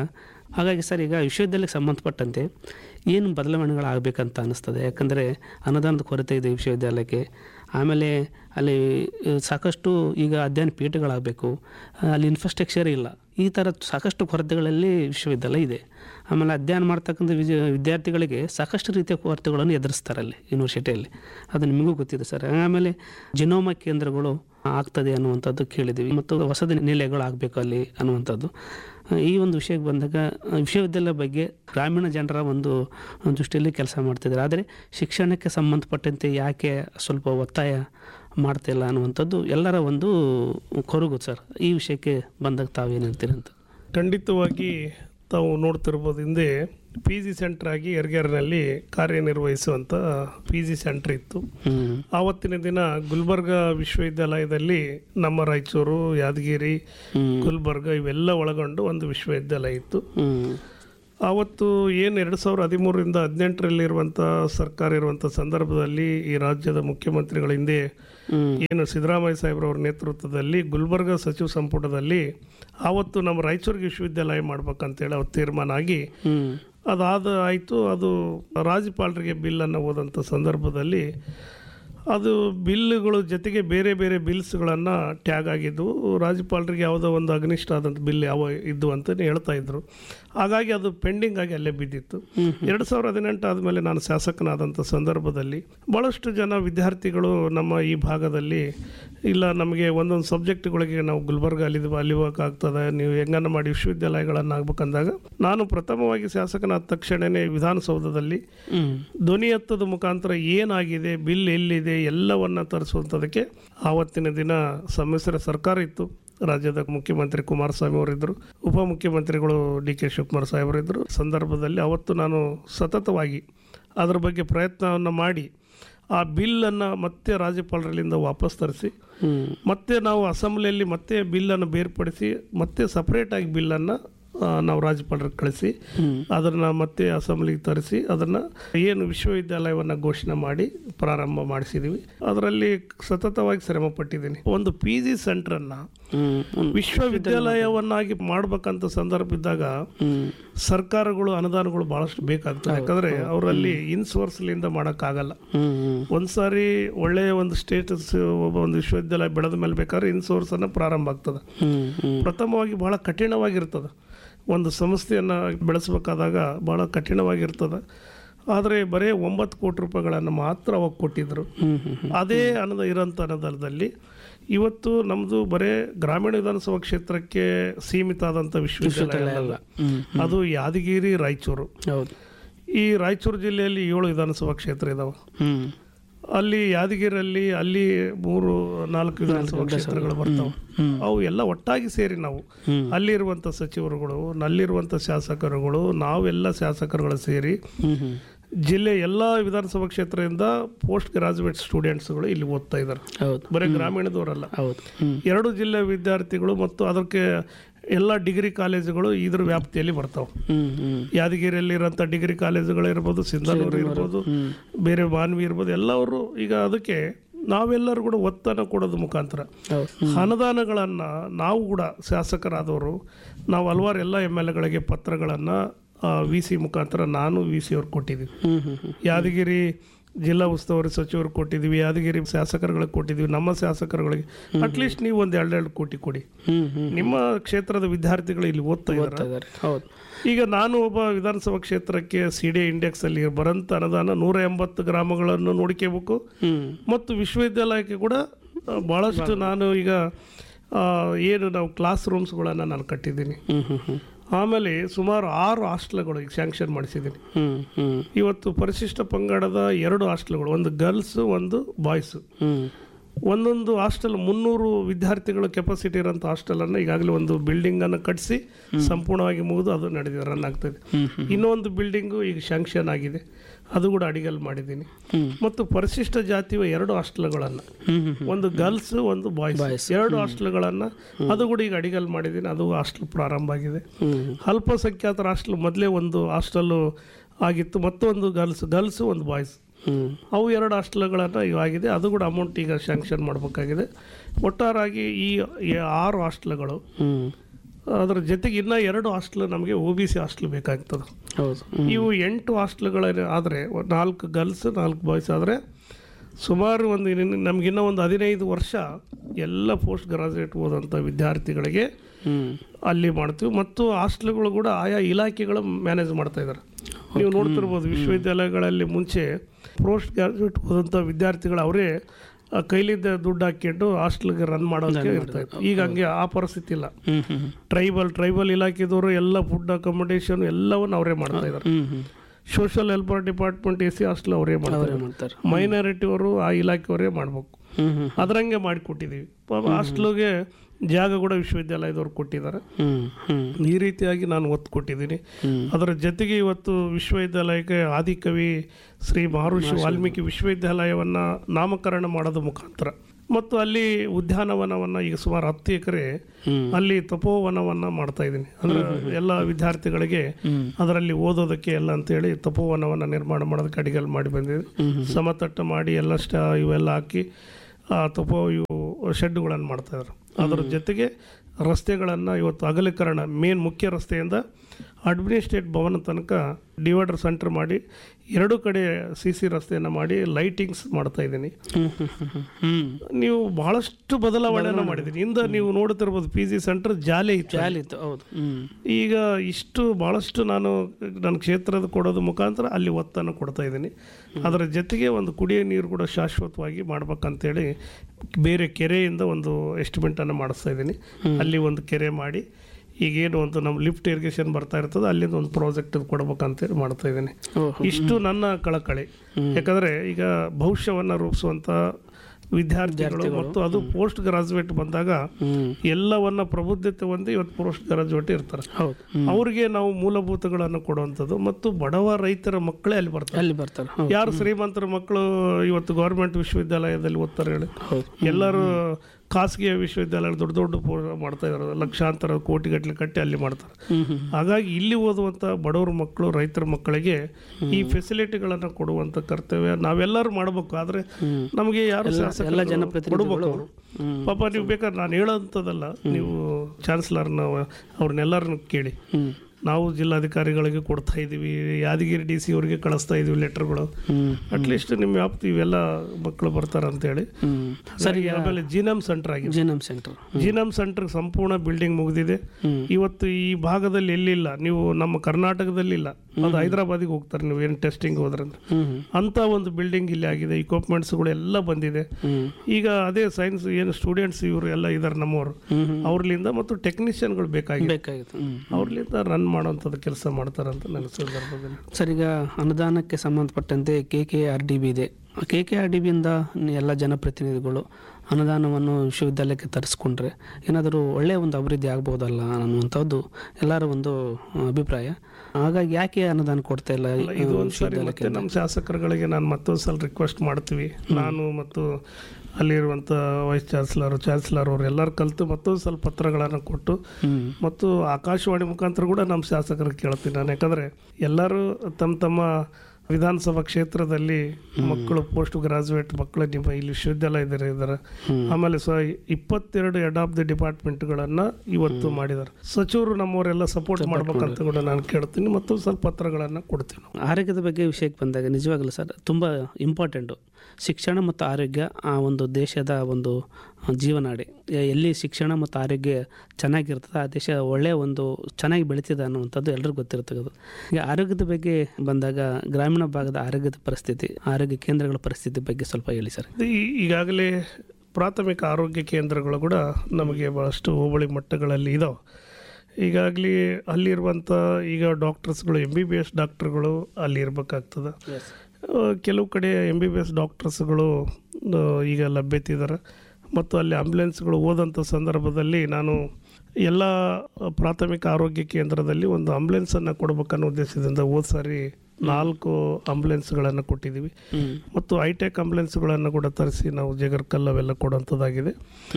ಹಾಗಾಗಿ ಸರ್ ಈಗ ವಿಶ್ವವಿದ್ಯಾಲಯಕ್ಕೆ ಸಂಬಂಧಪಟ್ಟಂತೆ ಏನು ಬದಲಾವಣೆಗಳಾಗಬೇಕಂತ ಅನಿಸ್ತದೆ ಯಾಕಂದರೆ ಅನುದಾನದ ಕೊರತೆ ಇದೆ ವಿಶ್ವವಿದ್ಯಾಲಯಕ್ಕೆ ಆಮೇಲೆ ಅಲ್ಲಿ ಆ, ಸಾಕಷ್ಟು ಈಗ ಅಧ್ಯಯನ ಪೀಠಗಳಾಗಬೇಕು ಅಲ್ಲಿ ಇನ್ಫ್ರಾಸ್ಟ್ರಕ್ಚರ್ ಇಲ್ಲ ಈ ಥರ ಸಾಕಷ್ಟು ಕೊರತೆಗಳಲ್ಲಿ ವಿಶ್ವವಿದ್ಯಾಲಯ ಇದೆ ಆಮೇಲೆ ಅಧ್ಯಯನ ಮಾಡ್ತಕ್ಕಂಥ ವಿಜ ವಿದ್ಯಾರ್ಥಿಗಳಿಗೆ ಸಾಕಷ್ಟು ರೀತಿಯ ಕೊರತೆಗಳನ್ನು ಎದುರಿಸ್ತಾರೆ ಅಲ್ಲಿ ಯೂನಿವರ್ಸಿಟಿಯಲ್ಲಿ ಅದು ನಿಮಗೂ ಗೊತ್ತಿದೆ ಸರ್ ಆಮೇಲೆ ಜಿನೋಮ ಕೇಂದ್ರಗಳು ಆಗ್ತದೆ ಅನ್ನುವಂಥದ್ದು ಕೇಳಿದ್ದೀವಿ ಮತ್ತು ಹೊಸದ ನಿಲಯಗಳು ಆಗಬೇಕು ಅಲ್ಲಿ ಅನ್ನುವಂಥದ್ದು ಈ ಒಂದು ವಿಷಯಕ್ಕೆ ಬಂದಾಗ ವಿಶ್ವವಿದ್ಯಾಲಯ ಬಗ್ಗೆ ಗ್ರಾಮೀಣ ಜನರ ಒಂದು ದೃಷ್ಟಿಯಲ್ಲಿ ಕೆಲಸ ಮಾಡ್ತಿದ್ದಾರೆ ಆದರೆ ಶಿಕ್ಷಣಕ್ಕೆ ಸಂಬಂಧಪಟ್ಟಂತೆ ಯಾಕೆ ಸ್ವಲ್ಪ ಒತ್ತಾಯ ಮಾಡ್ತಿಲ್ಲ ಅನ್ನುವಂಥದ್ದು ಎಲ್ಲರ ಒಂದು ಕೊರಗು ಸರ್ ಈ ವಿಷಯಕ್ಕೆ ಬಂದಾಗ ತಾವೇನು ಹೇಳ್ತೀರಿ ಅಂತ ಖಂಡಿತವಾಗಿ ತಾವು ನೋಡ್ತಿರ್ಬೋದು ಹಿಂದೆ ಪಿ ಜಿ ಸೆಂಟರ್ ಆಗಿ ಎರ್ಗೇರ್ನಲ್ಲಿ ಕಾರ್ಯನಿರ್ವಹಿಸುವಂಥ ಪಿ ಜಿ ಸೆಂಟರ್ ಇತ್ತು ಹ್ಮ್. ಆವತ್ತಿನ ದಿನ ಗುಲ್ಬರ್ಗ ವಿಶ್ವವಿದ್ಯಾಲಯದಲ್ಲಿ ನಮ್ಮ ರಾಯಚೂರು ಯಾದಗಿರಿ ಗುಲ್ಬರ್ಗ ಇವೆಲ್ಲ ಒಳಗೊಂಡು ಒಂದು ವಿಶ್ವವಿದ್ಯಾಲಯ ಇತ್ತು ಹ್ಮ್. ಆವತ್ತು ಏನು ಎರಡು ಸಾವಿರದ ಹದಿಮೂರರಿಂದ ಹದಿನೆಂಟರಲ್ಲಿರುವಂಥ ಸರ್ಕಾರ ಇರುವಂಥ ಸಂದರ್ಭದಲ್ಲಿ ಈ ರಾಜ್ಯದ ಮುಖ್ಯಮಂತ್ರಿಗಳ ಹಿಂದೆ ಏನು ಸಿದ್ದರಾಮಯ್ಯ ಸಾಹೇಬ್ರವ್ರ ನೇತೃತ್ವದಲ್ಲಿ ಗುಲ್ಬರ್ಗ ಸಚಿವ ಸಂಪುಟದಲ್ಲಿ ಆವತ್ತು ನಮ್ಮ ರಾಯಚೂರಿಗೆ ವಿಶ್ವವಿದ್ಯಾಲಯ ಮಾಡ್ಬೇಕಂತೇಳಿ ಅವತ್ತು ತೀರ್ಮಾನ ಆಗಿ ಹ್ಮ್. ಅದಾದ ಆಯಿತು ಅದು ರಾಜ್ಯಪಾಲರಿಗೆ ಬಿಲ್ಲನ್ನು ಓದಂಥ ಸಂದರ್ಭದಲ್ಲಿ ಅದು ಬಿಲ್ಗಳು ಜೊತೆಗೆ ಬೇರೆ ಬೇರೆ ಬಿಲ್ಸ್ಗಳನ್ನು ಟ್ಯಾಗ್ ಆಗಿದ್ದು ರಾಜ್ಯಪಾಲರಿಗೆ ಯಾವುದೋ ಒಂದು ಅಗ್ನಿಷ್ಠ ಆದಂಥ ಬಿಲ್ ಯಾವ ಇದ್ದು ಅಂತ ಹೇಳ್ತಾ ಇದ್ರು ಹಾಗಾಗಿ ಅದು ಪೆಂಡಿಂಗ್ ಆಗಿ ಅಲ್ಲೇ ಬಿದ್ದಿತ್ತು ಎರಡು ಸಾವಿರದ ಹದಿನೆಂಟು ಆದಮೇಲೆ ನಾನು ಶಾಸಕನಾದಂಥ ಸಂದರ್ಭದಲ್ಲಿ ಭಾಳಷ್ಟು ಜನ ವಿದ್ಯಾರ್ಥಿಗಳು ನಮ್ಮ ಈ ಭಾಗದಲ್ಲಿ ಇಲ್ಲ ನಮಗೆ ಒಂದೊಂದು ಸಬ್ಜೆಕ್ಟ್ಗಳಿಗೆ ನಾವು ಗುಲ್ಬರ್ಗ ಅಲ್ಲಿ ಅಲ್ಲಿ ಹೋಗೋಕ್ಕಾಗ್ತದೆ ನೀವು ಹೆಂಗನ್ನ ಮಾಡಿ ವಿಶ್ವವಿದ್ಯಾಲಯಗಳನ್ನು ಆಗ್ಬೇಕಂದಾಗ ನಾನು ಪ್ರಥಮವಾಗಿ ಶಾಸಕನಾದ ತಕ್ಷಣವೇ ವಿಧಾನಸೌಧದಲ್ಲಿ ಧ್ವನಿ ಎತ್ತದ ಮುಖಾಂತರ ಏನಾಗಿದೆ ಬಿಲ್ ಎಲ್ಲಿದೆ ಎಲ್ಲವನ್ನ ತರಿಸುವಂಥದಕ್ಕೆ ಆವತ್ತಿನ ದಿನ ಸಮ್ಮಿಶ್ರ ಸರ್ಕಾರ ಇತ್ತು ರಾಜ್ಯದ ಮುಖ್ಯಮಂತ್ರಿ ಕುಮಾರಸ್ವಾಮಿ ಅವರಿದ್ದರು ಉಪಮುಖ್ಯಮಂತ್ರಿಗಳು ಡಿ ಕೆ ಶಿವಕುಮಾರ್ ಸಾಹೇಬರಿದ್ದರು ಸಂದರ್ಭದಲ್ಲಿ ಅವತ್ತು ನಾನು ಸತತವಾಗಿ ಅದರ ಬಗ್ಗೆ ಪ್ರಯತ್ನವನ್ನು ಮಾಡಿ ಆ ಬಿಲ್ಲನ್ನು ಮತ್ತೆ ರಾಜ್ಯಪಾಲರಲ್ಲಿಂದ ವಾಪಸ್ ತರಿಸಿ ಮತ್ತೆ ನಾವು ಅಸೆಂಬ್ಲಿಯಲ್ಲಿ ಮತ್ತೆ ಬಿಲ್ಲನ್ನು ಬೇರ್ಪಡಿಸಿ ಮತ್ತೆ ಸಪ್ರೇಟಾಗಿ ಬಿಲ್ಲನ್ನು ಆ, ನಾವು ರಾಜ್ಯಪಾಲರಿಗೆ ಕಳಿಸಿ ಅದನ್ನು ಮತ್ತೆ ಅಸೆಂಬ್ಲಿಗೆ ತರಿಸಿ ಅದನ್ನು ಏನು ವಿಶ್ವವಿದ್ಯಾಲಯವನ್ನು ಘೋಷಣೆ ಮಾಡಿ ಪ್ರಾರಂಭ ಮಾಡಿಸಿದ್ದೀವಿ ಅದರಲ್ಲಿ ಸತತವಾಗಿ ಶ್ರಮ ಪಟ್ಟಿದ್ದೀನಿ ಒಂದು ಪಿ ಜಿ ಸೆಂಟ್ರನ್ನು ವಿಶ್ವವಿದ್ಯಾಲಯವನ್ನಾಗಿ ಮಾಡ್ಬೇಕಂತ ಸಂದರ್ಭ ಇದ್ದಾಗ ಸರ್ಕಾರಗಳು ಅನುದಾನಗಳು ಬಹಳಷ್ಟು ಬೇಕಾಗ್ತದೆ ಯಾಕಂದ್ರೆ ಅವರಲ್ಲಿ ಇನ್ಸೋರ್ಸ್ಲಿಂದ ಮಾಡೋಕ್ಕಾಗಲ್ಲ ಒಂದ್ಸಾರಿ ಒಳ್ಳೆಯ ಒಂದು ಸ್ಟೇಟಸ್ ಒಬ್ಬ ಒಂದು ವಿಶ್ವವಿದ್ಯಾಲಯ ಬೆಳೆದ ಮೇಲೆ ಬೇಕಾದ್ರೆ ಇನ್ಸೋರ್ಸ್ ಅನ್ನ ಪ್ರಾರಂಭ ಆಗ್ತದೆ ಪ್ರಥಮವಾಗಿ ಬಹಳ ಕಠಿಣವಾಗಿರ್ತದೆ ಒಂದು ಸಂಸ್ಥೆಯನ್ನು ಬೆಳೆಸಬೇಕಾದಾಗ ಬಹಳ ಕಠಿಣವಾಗಿರ್ತದೆ ಆದರೆ ಬರೀ ಒಂಬತ್ತು ಕೋಟಿ ರೂಪಾಯಿಗಳನ್ನು ಮಾತ್ರ ಅವಾಗ ಕೊಟ್ಟಿದ್ದರು ಅದೇ ಅನುದ ಇರೋಂಥ ಅನುದಾನದಲ್ಲಿ ಇವತ್ತು ನಮ್ಮದು ಬರೇ ಗ್ರಾಮೀಣ ವಿಧಾನಸಭಾ ಕ್ಷೇತ್ರಕ್ಕೆ ಸೀಮಿತ ಆದಂಥ ವಿಶ್ವವಿದ್ಯಾಲಯ ಅಲ್ಲ ಅದು ಯಾದಗಿರಿ ರಾಯಚೂರು ಹೌದು ಈ ರಾಯಚೂರು ಜಿಲ್ಲೆಯಲ್ಲಿ ಏಳು ವಿಧಾನಸಭಾ ಕ್ಷೇತ್ರ ಇದಾವೆ ಹ್ಮ್ ಅಲ್ಲಿ ಯಾದಗಿರಲ್ಲಿ ಅಲ್ಲಿ ಮೂರು ನಾಲ್ಕು ವಿಧಾನಸಭಾ ಕ್ಷೇತ್ರಗಳು ಬರ್ತಾವೆ ಅವು ಎಲ್ಲ ಒಟ್ಟಾಗಿ ಸೇರಿ ನಾವು ಅಲ್ಲಿರುವಂಥ ಸಚಿವರುಗಳು ಅಲ್ಲಿರುವಂಥ ಶಾಸಕರುಗಳು ನಾವೆಲ್ಲ ಶಾಸಕರುಗಳು ಸೇರಿ ಜಿಲ್ಲೆ ಎಲ್ಲ ವಿಧಾನಸಭಾ ಕ್ಷೇತ್ರದಿಂದ ಪೋಸ್ಟ್ ಗ್ರಾಜುಯೇಟ್ ಸ್ಟೂಡೆಂಟ್ಸ್ಗಳು ಇಲ್ಲಿ ಓದ್ತಾ ಇದ್ದಾರೆ ಹೌದು ಬರೀ ಗ್ರಾಮೀಣದವರಲ್ಲ ಹೌದು ಹ್ಮ್ ಎರಡು ಜಿಲ್ಲೆ ವಿದ್ಯಾರ್ಥಿಗಳು ಮತ್ತು ಅದಕ್ಕೆ ಎಲ್ಲ ಡಿಗ್ರಿ ಕಾಲೇಜುಗಳು ಇದ್ರ ವ್ಯಾಪ್ತಿಯಲ್ಲಿ ಬರ್ತಾವೆ ಹ್ಮ್ ಹ್ಮ್ ಯಾದಗಿರಿಯಲ್ಲಿ ಇರೋಂಥ ಡಿಗ್ರಿ ಕಾಲೇಜುಗಳು ಇರ್ಬೋದು ಸಿಂಧನೂರು ಇರ್ಬೋದು ಬೇರೆ ಮಾನ್ವಿ ಇರ್ಬೋದು ಎಲ್ಲವರು ಈಗ ಅದಕ್ಕೆ ನಾವೆಲ್ಲರೂ ಕೂಡ ಒತ್ತನ್ನು ಕೊಡೋದು ಮುಖಾಂತರ ಅನುದಾನಗಳನ್ನು ನಾವು ಕೂಡ ಶಾಸಕರಾದವರು ನಾವು ಹಲವಾರು ಎಲ್ಲ ಎಮ್ ಎಲ್ ಎಗಳಿಗೆ ಪತ್ರಗಳನ್ನು ವಿ ಸಿ ಮುಖಾಂತರ ನಾನು ವಿ ಸಿ ಅವ್ರಿಗೆ ಕೊಟ್ಟಿದ್ದೀವಿ ಹ್ಮ್ ಹ್ಮ್ ಹ್ಮ್ ಯಾದಗಿರಿ ಜಿಲ್ಲಾ ಉಸ್ತುವಾರಿ ಸಚಿವರು ಕೊಟ್ಟಿದ್ದೀವಿ ಯಾದಗಿರಿ ಶಾಸಕರುಗಳಿಗೆ ಕೊಟ್ಟಿದ್ದೀವಿ ನಮ್ಮ ಶಾಸಕರುಗಳಿಗೆ ಅಟ್ಲೀಸ್ಟ್ ನೀವು ಒಂದು ಎರಡೆರಡು ಕೋಟಿ ಕೊಡಿ ಹ್ಮ್ ಹ್ಮ್ ನಿಮ್ಮ ಕ್ಷೇತ್ರದ ವಿದ್ಯಾರ್ಥಿಗಳು ಇಲ್ಲಿ ಓದ್ತಾ ಇದ್ದಾರೆ ಇದಾರೆ. ಹೌದು ಈಗ ನಾನು ಒಬ್ಬ ವಿಧಾನಸಭಾ ಕ್ಷೇತ್ರಕ್ಕೆ ಸಿ ಡಿ ಇಂಡೆಕ್ಸ್ ಅಲ್ಲಿ ಬರಂತ ಅನುದಾನ ನೂರ ಎಂಬತ್ತು ಗ್ರಾಮಗಳನ್ನು ನೋಡ್ಕೋಬೇಕು ಹ್ಮ್ ಮತ್ತು ವಿಶ್ವವಿದ್ಯಾಲಯಕ್ಕೆ ಕೂಡ ಆ, ಬಹಳಷ್ಟು ನಾನು ಈಗ ಆ, ಏನು ನಾವು ಕ್ಲಾಸ್ ರೂಮ್ಸ್ಗಳನ್ನು ನಾನು ಕಟ್ಟಿದ್ದೀನಿ ಹ್ಮ್ ಹ್ಮ್ ಹ್ಮ್ ಆಮೇಲೆ ಸುಮಾರು ಆರು ಹಾಸ್ಟೆಲ್ಗಳು ಈಗ ಸ್ಯಾಂಕ್ಷನ್ ಮಾಡಿಸಿದ್ದೀನಿ ಹ್ಮ್ ಹ್ಮ್ ಇವತ್ತು ಪರಿಶಿಷ್ಟ ಪಂಗಡದ ಎರಡು ಹಾಸ್ಟೆಲ್ಗಳು ಒಂದು ಗರ್ಲ್ಸ್ ಒಂದು ಬಾಯ್ಸ್ ಹ್ಮ್ ಒಂದೊಂದು ಹಾಸ್ಟೆಲ್ ಮುನ್ನೂರು ವಿದ್ಯಾರ್ಥಿಗಳ ಕೆಪಾಸಿಟಿ ಇರೋಂಥ ಹಾಸ್ಟೆಲನ್ನು ಈಗಾಗಲೇ ಒಂದು ಬಿಲ್ಡಿಂಗನ್ನು ಕಟ್ಟಿಸಿ ಸಂಪೂರ್ಣವಾಗಿ ಮುಗಿದು ಅದು ನಡೆದಿದೆ ರನ್ ಆಗ್ತದೆ ಇನ್ನೊಂದು ಬಿಲ್ಡಿಂಗು ಈಗ ಶಾಂಕ್ಷನ್ ಆಗಿದೆ ಅದು ಕೂಡ ಅಡಿಗಲ್ ಮಾಡಿದ್ದೀನಿ ಮತ್ತು ಪರಿಶಿಷ್ಟ ಜಾತಿಯ ಎರಡು ಹಾಸ್ಟೆಲ್ಗಳನ್ನು ಒಂದು ಗರ್ಲ್ಸ್ ಒಂದು ಬಾಯ್ಸ್ ಎರಡು ಹಾಸ್ಟೆಲ್ಗಳನ್ನು ಅದು ಕೂಡ ಈಗ ಅಡಿಗಲ್ ಮಾಡಿದ್ದೀನಿ ಅದು ಹಾಸ್ಟೆಲ್ ಪ್ರಾರಂಭ ಆಗಿದೆ ಅಲ್ಪಸಂಖ್ಯಾತರ ಹಾಸ್ಟೆಲ್ ಮೊದಲೇ ಒಂದು ಹಾಸ್ಟೆಲ್ಲು ಆಗಿತ್ತು ಮತ್ತೊಂದು ಗರ್ಲ್ಸ್ ಗರ್ಲ್ಸ್ ಒಂದು ಬಾಯ್ಸ್ ಹ್ಮ್ ಅವು ಎರಡು ಹಾಸ್ಟೆಲ್ಗಳನ್ನು ಇವಾಗಿದೆ ಅದು ಕೂಡ ಅಮೌಂಟ್ ಈಗ ಶಾಂಕ್ಷನ್ ಮಾಡಬೇಕಾಗಿದೆ ಒಟ್ಟಾರಾಗಿ ಈ ಈ ಆರು ಹಾಸ್ಟೆಲ್ಗಳು ಹ್ಮ್ ಅದರ ಜೊತೆಗೆ ಇನ್ನೂ ಎರಡು ಹಾಸ್ಟೆಲ್ ನಮಗೆ ಒ ಬಿ ಸಿ ಹಾಸ್ಟೆಲ್ ಬೇಕಾಗ್ತದೆ ಹೌದು ಇವು ಎಂಟು ಹಾಸ್ಟೆಲ್ಗಳ ಆದರೆ ನಾಲ್ಕು ಗರ್ಲ್ಸ್ ನಾಲ್ಕು ಬಾಯ್ಸ್ ಆದರೆ ಸುಮಾರು ಒಂದು ಇನ್ನು- ನಮಗಿನ್ನೂ ಒಂದು ಹದಿನೈದು ವರ್ಷ ಎಲ್ಲ ಪೋಸ್ಟ್ ಗ್ರಾಜುಯೇಟ್ ಓದಂಥ ವಿದ್ಯಾರ್ಥಿಗಳಿಗೆ ಹ್ಮ್ ಅಲ್ಲಿ ಮಾಡ್ತೀವಿ ಮತ್ತು ಹಾಸ್ಟೆಲ್ಗಳು ಕೂಡ ಆಯಾ ಇಲಾಖೆಗಳು ಮ್ಯಾನೇಜ್ ಮಾಡ್ತಾ ಇದ್ದಾರೆ ನೀವು ನೋಡ್ತಿರ್ಬೋದು ವಿಶ್ವವಿದ್ಯಾಲಯಗಳಲ್ಲಿ ಮುಂಚೆ ಪೋಸ್ಟ್ ಗ್ರಾಜುಯೇಟ್ ಓದಂಥ ವಿದ್ಯಾರ್ಥಿಗಳು ಅವರೇ ಆ ಕೈಲಿದ್ದ ದುಡ್ಡು ಹಾಕ್ಕೊಂಡು ಹಾಸ್ಟೆಲ್ಗೆ ರನ್ ಮಾಡೋಕ್ಕೆ ಇರ್ತಾ ಇತ್ತು ಈಗ ಹಂಗೆ ಆ ಪರಿಸ್ಥಿತಿ ಇಲ್ಲ ಹ್ಮ್ ಹ್ಮ್ ಟ್ರೈಬಲ್ ಟ್ರೈಬಲ್ ಇಲಾಖೆದವರು ಎಲ್ಲ ಫುಡ್ ಅಕಾಮಿಡೇಷನ್ ಎಲ್ಲವನ್ನು ಅವರೇ ಮಾಡ್ತಾ ಇದ್ದಾರೆ ಹ್ಮ್ ಹ್ಮ್ social welfare department A C hostel ಅವರೇ ಅವರೇ ಮಾಡ್ತಾರೆ ಮಾಡ್ತಾರೆ ಮೈನಾರಿಟಿ ಅವರು ಆ ಇಲಾಖೆಯವರೇ ಮಾಡಬೇಕು ಹ್ಮ್ ಹ್ಮ್ ಅದರಂಗೆ ಮಾಡಿಕೊಟ್ಟಿದ್ದೀವಿ ಹಾಸ್ಟೆಲ್ಗೆ ಜಾಗ ಕೂಡ ವಿಶ್ವವಿದ್ಯಾಲಯದವ್ರು ಕೊಟ್ಟಿದ್ದಾರೆ ಹ್ಮ್ ಹ್ಮ್ ಈ ರೀತಿಯಾಗಿ ನಾನು ಒತ್ತು ಕೊಟ್ಟಿದ್ದೀನಿ ಅದರ ಜೊತೆಗೆ ಇವತ್ತು ವಿಶ್ವವಿದ್ಯಾಲಯಕ್ಕೆ ಆದಿಕವಿ ಶ್ರೀ ಮಹರ್ಷಿ ವಾಲ್ಮೀಕಿ ವಿಶ್ವವಿದ್ಯಾಲಯವನ್ನು ನಾಮಕರಣ ಮಾಡೋದ್ರ ಮುಖಾಂತರ ಮತ್ತು ಅಲ್ಲಿ ಉದ್ಯಾನವನವನ್ನು ಈಗ ಸುಮಾರು ಹತ್ತು ಎಕರೆ ಅಲ್ಲಿ ತಪೋವನವನ್ನು ಮಾಡ್ತಾ ಇದ್ದೀನಿ ಅಂದರೆ ಎಲ್ಲ ವಿದ್ಯಾರ್ಥಿಗಳಿಗೆ ಅದರಲ್ಲಿ ಓದೋದಕ್ಕೆ ಎಲ್ಲ ಅಂತೇಳಿ ತಪೋವನವನ್ನು ನಿರ್ಮಾಣ ಮಾಡೋದಕ್ಕೆ ಅಡಿಗೆಲ್ ಮಾಡಿ ಬಂದಿದ್ದೀನಿ ಸಮತಟ್ಟ ಮಾಡಿ ಎಲ್ಲ ಸ್ಟ ಇವೆಲ್ಲ ಹಾಕಿ ಆ ತಪೋ ಇವು ಶೆಡ್ಡುಗಳನ್ನು ಮಾಡ್ತಾ ಇದ್ದಾರೆ ಅದರ ಜೊತೆಗೆ ರಸ್ತೆಗಳನ್ನು ಇವತ್ತು ಅಗಲೀಕರಣ ಮೇನ್ ಮುಖ್ಯ ರಸ್ತೆಯಿಂದ ಅಡ್ಮಿನಿಸ್ಟ್ರೇಟ್ ಭವನ ತನಕ ಡಿವೈಡರ್ ಸೆಂಟರ್ ಮಾಡಿ ಎರಡೂ ಕಡೆ ಸಿ ಸಿ ರಸ್ತೆಯನ್ನು ಮಾಡಿ ಲೈಟಿಂಗ್ಸ್ ಮಾಡ್ತಾ ಇದ್ದೀನಿ ಹ್ಮ್ ಹ್ಮ್ ಹ್ಮ್ ಹ್ಮ್ ಹ್ಮ್ ನೀವು ಬಹಳಷ್ಟು ಬದಲಾವಣೆಯನ್ನು ಮಾಡಿದ್ದೀನಿ ಇಂದ ನೀವು ನೋಡ್ತಿರ್ಬೋದು ಪಿ ಜಿ ಸೆಂಟರ್ ಜಾಲಿ ಇತ್ತು ಜಾಲಿ ಇತ್ತು ಹೌದು ಹ್ಮ್ ಈಗ ಇಷ್ಟು ಭಾಳಷ್ಟು ನಾನು ನನ್ನ ಕ್ಷೇತ್ರದ ಕೊಡೋದು ಮುಖಾಂತರ ಅಲ್ಲಿ ಒತ್ತನ್ನು ಕೊಡ್ತಾ ಇದ್ದೀನಿ ಅದರ ಜೊತೆಗೆ ಒಂದು ಕುಡಿಯೋ ನೀರು ಕೂಡ ಶಾಶ್ವತವಾಗಿ ಮಾಡ್ಬೇಕಂತೇಳಿ ಬೇರೆ ಕೆರೆಯಿಂದ ಒಂದು ಎಸ್ಟಿಮೇಟನ್ನು ಮಾಡಿಸ್ತಾ ಇದ್ದೀನಿ ಅಲ್ಲಿ ಒಂದು ಕೆರೆ ಮಾಡಿ ಈಗೇನು ಒಂದು ನಮ್ಮ ಲಿಫ್ಟ್ ಇರಿಗೇಷನ್ ಬರ್ತಾ ಇರ್ತದೆ ಅಲ್ಲಿಂದ ಒಂದು ಪ್ರಾಜೆಕ್ಟ್ ಕೊಡ್ಬೇಕಂತೇಳಿ ಮಾಡ್ತಾ ಇದ್ದೀನಿ ಇಷ್ಟು ನನ್ನ ಕಳಕಳಿ ಯಾಕಂದರೆ ಈಗ ಭವಿಷ್ಯವನ್ನು ರೂಪಿಸುವಂಥ ವಿದ್ಯಾರ್ಥಿಗಳು ಮತ್ತು ಅದು ಪೋಸ್ಟ್ ಗ್ರಾಜುಯೇಟ್ ಬಂದಾಗ ಎಲ್ಲವನ್ನ ಪ್ರಬುದ್ಧತೆ ಹೊಂದಿ ಇವತ್ತು ಪೋಸ್ಟ್ ಗ್ರಾಜುಯೇಟ್ ಇರ್ತಾರೆ ಹೌದು ಅವ್ರಿಗೆ ನಾವು ಮೂಲಭೂತಗಳನ್ನು ಕೊಡುವಂಥದ್ದು ಮತ್ತು ಬಡವ ರೈತರ ಮಕ್ಕಳೇ ಅಲ್ಲಿ ಬರ್ತಾರೆ ಅಲ್ಲಿ ಬರ್ತಾರೆ ಹೌದು ಯಾರು ಶ್ರೀಮಂತರ ಮಕ್ಕಳು ಇವತ್ತು ಗೌರ್ಮೆಂಟ್ ವಿಶ್ವವಿದ್ಯಾಲಯದಲ್ಲಿ ಓದ್ತಾರೆ ಹೇಳಿ ಹೌದು ಎಲ್ಲರೂ ಖಾಸಗಿ ವಿಶ್ವವಿದ್ಯಾಲಯ ದೊಡ್ಡ ದೊಡ್ಡ ಪೋ- ಮಾಡ್ತಾ ಇದ್ದಾರೆ ಲಕ್ಷಾಂತರ ಕೋಟಿಗಟ್ಟಲೆ ಕಟ್ಟಿ ಅಲ್ಲಿ ಮಾಡ್ತಾರೆ ಹ್ಮ್ ಹ್ಮ್ ಹಾಗಾಗಿ ಇಲ್ಲಿ ಓದುವಂಥ ಬಡವರ ಮಕ್ಕಳು ರೈತರ ಮಕ್ಕಳಿಗೆ ಈ ಫೆಸಿಲಿಟಿಗಳನ್ನು ಕೊಡುವಂಥ ಕರ್ತವ್ಯ ನಾವೆಲ್ಲರೂ ಮಾಡಬೇಕು ಆದರೆ ನಮಗೆ ಯಾರು ಶಾಸಕರು ಎಲ್ಲ ಜನಪ್ರತಿನಿಧಿಗಳು ಕೊಡ್ಬೇಕು ಅವರು ಪಾಪ ನೀವು ಬೇಕಾದ್ರೆ ನಾನು ಹೇಳೋಂಥದ್ದಲ್ಲ ನೀವು ಚಾನ್ಸಲರ್ನ ಅವ್ರನ್ನೆಲ್ಲರನ್ನು ಕೇಳಿ ಹ್ಮ್ ನಾವು ಜಿಲ್ಲಾಧಿಕಾರಿಗಳಿಗೆ ಕೊಡ್ತಾ ಇದ್ದೀವಿ ಯಾದಗಿರಿ ಡಿ ಸಿ ಅವರಿಗೆ ಕಳಿಸ್ತಾ ಇದ್ದೀವಿ ಲೆಟರ್ಗಳು ಹ್ಮ್ ಅಟ್ಲೀಸ್ಟ್ ನಿಮ್ಮ ವ್ಯಾಪ್ತಿ ಇವೆಲ್ಲ ಮಕ್ಕಳು ಬರ್ತಾರೆ ಅಂತೇಳಿ ಹ್ಮ್ ಸರಿ ಆಮೇಲೆ ಜಿನಮ್ ಸೆಂಟರ್ ಆಗಿದೆ ಜಿನಮ್ ಸೆಂಟರ್ ಜಿನಮ್ ಸೆಂಟರ್ ಸಂಪೂರ್ಣ ಬಿಲ್ಡಿಂಗ್ ಮುಗಿದಿದೆ ಹ್ಮ್. ಇವತ್ತು ಈ ಭಾಗದಲ್ಲಿ ಎಲ್ಲಿಲ್ಲ ನೀವು ನಮ್ಮ ಕರ್ನಾಟಕದಲ್ಲಿ ಇಲ್ಲ ಅದು ಹೈದರಾಬಾದಿಗೆ ಹೋಗ್ತಾರೆ ನೀವು ಏನು ಟೆಸ್ಟಿಂಗ್ ಹೋದ್ರಂದ್ರೆ ಹ್ಮ್ ಹ್ಮ್ ಅಂತ ಒಂದು ಬಿಲ್ಡಿಂಗ್ ಇಲ್ಲಿ ಆಗಿದೆ ಇಕ್ವಿಪ್ಮೆಂಟ್ಸ್ಗಳು ಎಲ್ಲ ಬಂದಿದೆ ಹ್ಮ್ ಈಗ ಅದೇ ಸೈನ್ಸ್ ಏನು ಸ್ಟೂಡೆಂಟ್ಸ್ ಇವರು ಎಲ್ಲ ಇದ್ದಾರೆ ನಮ್ಮವರು ಹ್ಮ್ ಹ್ಮ್ ಅವ್ರಲಿಂದ ಮತ್ತು ಟೆಕ್ನಿಷಿಯನ್ಗಳು ಬೇಕಾಗಿದೆ ಬೇಕಾಗಿತ್ತು ಹ್ಮ್ ಅವ್ರಲಿಂದ ರನ್ ಮಾಡೋಂಥದ್ದು ಕೆಲಸ ಮಾಡ್ತಾರಂತ ನನ್ನ ಸಂದರ್ಭದಲ್ಲಿ ಸರ್ ಈಗ ಅನುದಾನಕ್ಕೆ ಸಂಬಂಧಪಟ್ಟಂತೆ K K R D B ಇದೆ ಕೆ ಕೆ ಆರ್ ಡಿ ಬಿಯಿಂದ ಎಲ್ಲ ಜನಪ್ರತಿನಿಧಿಗಳು ಅನುದಾನವನ್ನು ವಿಶ್ವವಿದ್ಯಾಲಯಕ್ಕೆ ತರಿಸ್ಕೊಂಡ್ರೆ ಏನಾದರೂ ಒಳ್ಳೆಯ ಒಂದು ಅಭಿವೃದ್ಧಿ ಆಗ್ಬೋದಲ್ಲ ಅನ್ನುವಂಥದ್ದು ಎಲ್ಲರ ಒಂದು ಆ, ಅಭಿಪ್ರಾಯ ಹಾಗಾಗಿ ಯಾಕೆ ಅನುದಾನ ಕೊಡ್ತಾ ಇಲ್ಲ ಈ ಇದು ಒಂದು ಸಾರಿ ವಿಶ್ವವಿದ್ಯಾಲಯಕ್ಕೆ ಮತ್ತೆ ನಮ್ಮ ಶಾಸಕರುಗಳಿಗೆ ನಾನು ಮತ್ತೊಂದು ಸಲ ರಿಕ್ವೆಸ್ಟ್ ಮಾಡ್ತೀವಿ ನಾನು ಮತ್ತು ಅಲ್ಲಿರುವಂಥ ವೈಸ್ ಚಾನ್ಸಲರ್ ಚಾನ್ಸಲರ್ ಅವರು ಎಲ್ಲರೂ ಕಲಿತು ಮತ್ತೊಂದು ಸ್ವಲ್ಪ ಪತ್ರಗಳನ್ನು ಕೊಟ್ಟು ಹ್ಮ್ ಮತ್ತು ಆಕಾಶವಾಣಿ ಮುಖಾಂತರ ಕೂಡ ನಮ್ಮ ಶಾಸಕರಿಗೆ ಕೇಳ್ತೀನಿ ನಾನು ಯಾಕಂದರೆ ಎಲ್ಲರೂ ತಮ್ಮ ತಮ್ಮ ವಿಧಾನಸಭಾ ಕ್ಷೇತ್ರದಲ್ಲಿ ಮಕ್ಕಳು ಪೋಸ್ಟ್ ಗ್ರಾಜುಯೇಟ್ ಮಕ್ಕಳು ನಿಮ್ಮ ಇಲ್ಲಿ ವಿಶ್ವವಿದ್ಯಾಲಯದಲ್ಲಿ ಇದ್ದಾರೆ ಆಮೇಲೆ ಸ ಇಪ್ಪತ್ತೆರಡು ಹೆಡ್ ಆಫ್ ದಿ ಡಿಪಾರ್ಟ್ಮೆಂಟ್ಗಳನ್ನು ಇವತ್ತು ಮಾಡಿದ್ದಾರೆ ಸಚಿವರು ನಮ್ಮವರೆಲ್ಲ ಸಪೋರ್ಟ್ ಮಾಡ್ಬೇಕಂತ ಕೂಡ ನಾನು ಕೇಳ್ತೀನಿ ಮತ್ತು ಸ್ವಲ್ಪ ಪತ್ರಗಳನ್ನು ಕೊಡ್ತೀನಿ ಆರೋಗ್ಯದ ಬಗ್ಗೆ ವಿಷಯಕ್ಕೆ ಬಂದಾಗ ನಿಜವಾಗಲೂ ಸರ್ ತುಂಬ ಇಂಪಾರ್ಟೆಂಟು ಶಿಕ್ಷಣ ಮತ್ತು ಆರೋಗ್ಯ ಆ ಒಂದು ದೇಶದ ಒಂದು ಜೀವನಾಡಿ ಎ- ಎಲ್ಲಿ ಶಿಕ್ಷಣ ಮತ್ತು ಆರೋಗ್ಯ ಚೆನ್ನಾಗಿರ್ತದೆ ಆ ದೇಶ ಒಳ್ಳೆಯ ಒಂದು ಚೆನ್ನಾಗಿ ಬೆಳೀತಿದೆ ಅನ್ನುವಂಥದ್ದು ಎಲ್ರಿಗೂ ಗೊತ್ತಿರ್ತಕ್ಕದ್ದು ಈಗ ಆರೋಗ್ಯದ ಬಗ್ಗೆ ಬಂದಾಗ ಗ್ರಾಮೀಣ ಭಾಗದ ಆರೋಗ್ಯದ ಪರಿಸ್ಥಿತಿ ಆರೋಗ್ಯ ಕೇಂದ್ರಗಳ ಪರಿಸ್ಥಿತಿ ಬಗ್ಗೆ ಸ್ವಲ್ಪ ಹೇಳಿ ಸರ್ ಇದು ಈ- ಈಗಾಗಲೇ ಪ್ರಾಥಮಿಕ ಆರೋಗ್ಯ ಕೇಂದ್ರಗಳು ಕೂಡ ನಮಗೆ ಭಾಳಷ್ಟು ಹೋಬಳಿ ಮಟ್ಟಗಳಲ್ಲಿ ಇದಾವೆ ಈಗಾಗಲೇ ಅಲ್ಲಿರುವಂಥ ಈಗ ಡಾಕ್ಟರ್ಸ್ಗಳು ಎಮ್ ಬಿ ಬಿ ಎಸ್ ಡಾಕ್ಟರ್ಗಳು ಅಲ್ಲಿ ಇರಬೇಕಾಗ್ತದೆ ಆ, ಕೆಲವು ಕಡೆ ಎಮ್ ಬಿ ಬಿ ಎಸ್ ಡಾಕ್ಟರ್ಸ್ಗಳು ಆ, ಈಗ ಲಭ್ಯತೆ ಇದ್ದಾರೆ ಮತ್ತು ಅಲ್ಲಿ ಆಂಬ್ಯುಲೆನ್ಸ್ಗಳು ಹೋದಂಥ ಸಂದರ್ಭದಲ್ಲಿ ನಾನು ಎಲ್ಲ ಪ್ರಾಥಮಿಕ ಆರೋಗ್ಯ ಕೇಂದ್ರದಲ್ಲಿ ಒಂದು ಆಂಬ್ಯುಲೆನ್ಸನ್ನು ಕೊಡ್ಬೇಕನ್ನೋ ಉದ್ದೇಶದಿಂದ ಹೋದ ಸಾರಿ ನಾಲ್ಕು ಆಂಬ್ಯುಲೆನ್ಸ್ಗಳನ್ನು ಕೊಟ್ಟಿದ್ದೀವಿ ಮತ್ತು ಹೈಟೆಕ್ ಆಂಬ್ಯುಲೆನ್ಸ್ಗಳನ್ನು ಕೂಡ ತರಿಸಿ ನಾವು ಜಗರ್ಕಲ್ ಅವೆಲ್ಲ ಕೊಡುವಂಥದ್ದಾಗಿದೆ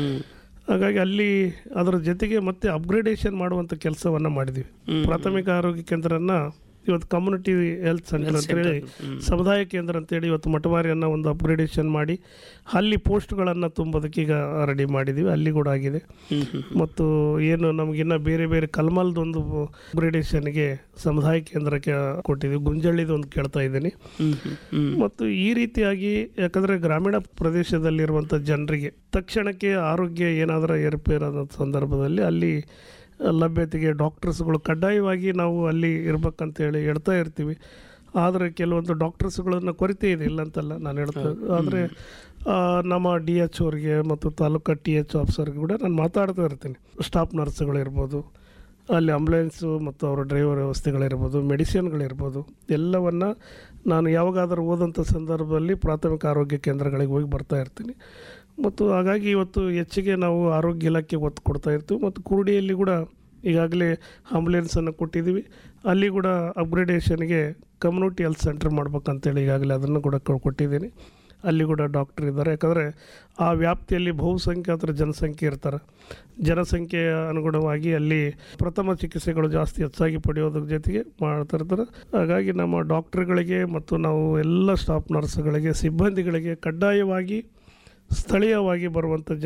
ಹಾಗಾಗಿ ಅಲ್ಲಿ ಅದರ ಜೊತೆಗೆ ಮತ್ತೆ ಅಪ್ಗ್ರೇಡೇಷನ್ ಮಾಡುವಂಥ ಕೆಲಸವನ್ನು ಮಾಡಿದ್ದೀವಿ ಪ್ರಾಥಮಿಕ ಆರೋಗ್ಯ ಕೇಂದ್ರನ ಇವತ್ತು ಕಮ್ಯುನಿಟಿ ಹೆಲ್ತ್ ಸೆಂಟರ್ ಅಂತೇಳಿ ಸಮುದಾಯ ಕೇಂದ್ರ ಅಂತೇಳಿ ಇವತ್ತು ಮಟಮಾರಿಯನ್ನು ಒಂದು ಅಪ್ಗ್ರೇಡೇಷನ್ ಮಾಡಿ ಅಲ್ಲಿ ಪೋಸ್ಟ್ಗಳನ್ನು ತುಂಬೋದಕ್ಕೆ ಈಗ ರೆಡಿ ಮಾಡಿದ್ದೀವಿ ಅಲ್ಲಿ ಕೂಡ ಆಗಿದೆ ಮತ್ತು ಏನು ನಮಗಿನ್ನ ಬೇರೆ ಬೇರೆ ಕಲ್ಮಲ್ದೊಂದು ಅಪ್ಗ್ರೇಡೇಷನ್ಗೆ ಸಮುದಾಯ ಕೇಂದ್ರಕ್ಕೆ ಕೊಟ್ಟಿದ್ದೀವಿ ಗುಂಜಳ್ಳಿದು ಒಂದು ಕೇಳ್ತಾ ಇದ್ದೀನಿ ಮತ್ತು ಈ ರೀತಿಯಾಗಿ ಯಾಕಂದರೆ ಗ್ರಾಮೀಣ ಪ್ರದೇಶದಲ್ಲಿರುವಂಥ ಜನರಿಗೆ ತಕ್ಷಣಕ್ಕೆ ಆರೋಗ್ಯ ಏನಾದರೂ ಏರುಪೇರಾದ ಸಂದರ್ಭದಲ್ಲಿ ಅಲ್ಲಿ ಲಭ್ಯತೆಗೆ ಡಾಕ್ಟರ್ಸ್ಗಳು ಕಡ್ಡಾಯವಾಗಿ ನಾವು ಅಲ್ಲಿ ಇರ್ಬೇಕಂತೇಳಿ ಹೇಳ್ತಾ ಇರ್ತೀವಿ ಆದರೆ ಕೆಲವೊಂದು ಡಾಕ್ಟರ್ಸ್ಗಳನ್ನ ಕೊರತೆ ಇದೆ ಇಲ್ಲ ಅಂತಲ್ಲ ನಾನು ಹೇಳ್ತಾ ಆದರೆ ನಮ್ಮ ಡಿ ಎಚ್ ಅವ್ರಿಗೆ ಮತ್ತು ತಾಲೂಕಾ ಟಿ ಎಚ್ ಆಫೀಸರ್ಗೆ ಕೂಡ ನಾನು ಮಾತಾಡ್ತಾ ಇರ್ತೀನಿ ಸ್ಟಾಫ್ ನರ್ಸ್ಗಳಿರ್ಬೋದು ಅಲ್ಲಿ ಆಂಬುಲೆನ್ಸು ಮತ್ತು ಅವರ ಡ್ರೈವರ್ ವ್ಯವಸ್ಥೆಗಳಿರ್ಬೋದು ಮೆಡಿಸಿನ್ಗಳಿರ್ಬೋದು ಎಲ್ಲವನ್ನು ನಾನು ಯಾವಾಗಾದರೂ ಹೋದಂಥ ಸಂದರ್ಭದಲ್ಲಿ ಪ್ರಾಥಮಿಕ ಆರೋಗ್ಯ ಕೇಂದ್ರಗಳಿಗೆ ಹೋಗಿ ಬರ್ತಾ ಇರ್ತೀನಿ ಮತ್ತು ಹಾಗಾಗಿ ಇವತ್ತು ಹೆಚ್ಚಿಗೆ ನಾವು ಆರೋಗ್ಯ ಇಲಾಖೆಗೆ ಒತ್ತು ಕೊಡ್ತಾ ಇರ್ತೀವಿ ಮತ್ತು ಕುರುಡಿಯಲ್ಲಿ ಕೂಡ ಈಗಾಗಲೇ ಆಂಬುಲೆನ್ಸನ್ನು ಕೊಟ್ಟಿದ್ದೀವಿ ಅಲ್ಲಿ ಕೂಡ ಅಪ್ಗ್ರೇಡೇಷನ್ಗೆ ಕಮ್ಯುನಿಟಿ ಹೆಲ್ತ್ ಸೆಂಟರ್ ಮಾಡ್ಬೇಕಂತೇಳಿ ಈಗಾಗಲೇ ಅದನ್ನು ಕೂಡ ಕೊ- ಕೊಟ್ಟಿದ್ದೀನಿ ಅಲ್ಲಿ ಕೂಡ ಡಾಕ್ಟರ್ ಇದ್ದಾರೆ ಯಾಕಂದರೆ ಆ ವ್ಯಾಪ್ತಿಯಲ್ಲಿ ಬಹುಸಂಖ್ಯಾತರ ಜನಸಂಖ್ಯೆ ಇರ್ತಾರೆ ಜನಸಂಖ್ಯೆಯ ಅನುಗುಣವಾಗಿ ಅಲ್ಲಿ ಪ್ರಥಮ ಚಿಕಿತ್ಸೆಗಳು ಜಾಸ್ತಿ ಹೆಚ್ಚಾಗಿ ಪಡೆಯೋದ್ರ ಜೊತೆಗೆ ಮಾಡ್ತಾ ಇರ್ತಾರೆ ಹಾಗಾಗಿ ನಮ್ಮ ಡಾಕ್ಟರ್ಗಳಿಗೆ ಮತ್ತು ನಾವು ಎಲ್ಲ ಸ್ಟಾಫ್ ನರ್ಸ್ಗಳಿಗೆ ಸಿಬ್ಬಂದಿಗಳಿಗೆ ಕಡ್ಡಾಯವಾಗಿ ಸ್ಥಳೀಯವಾಗಿ ಬರುವಂಥ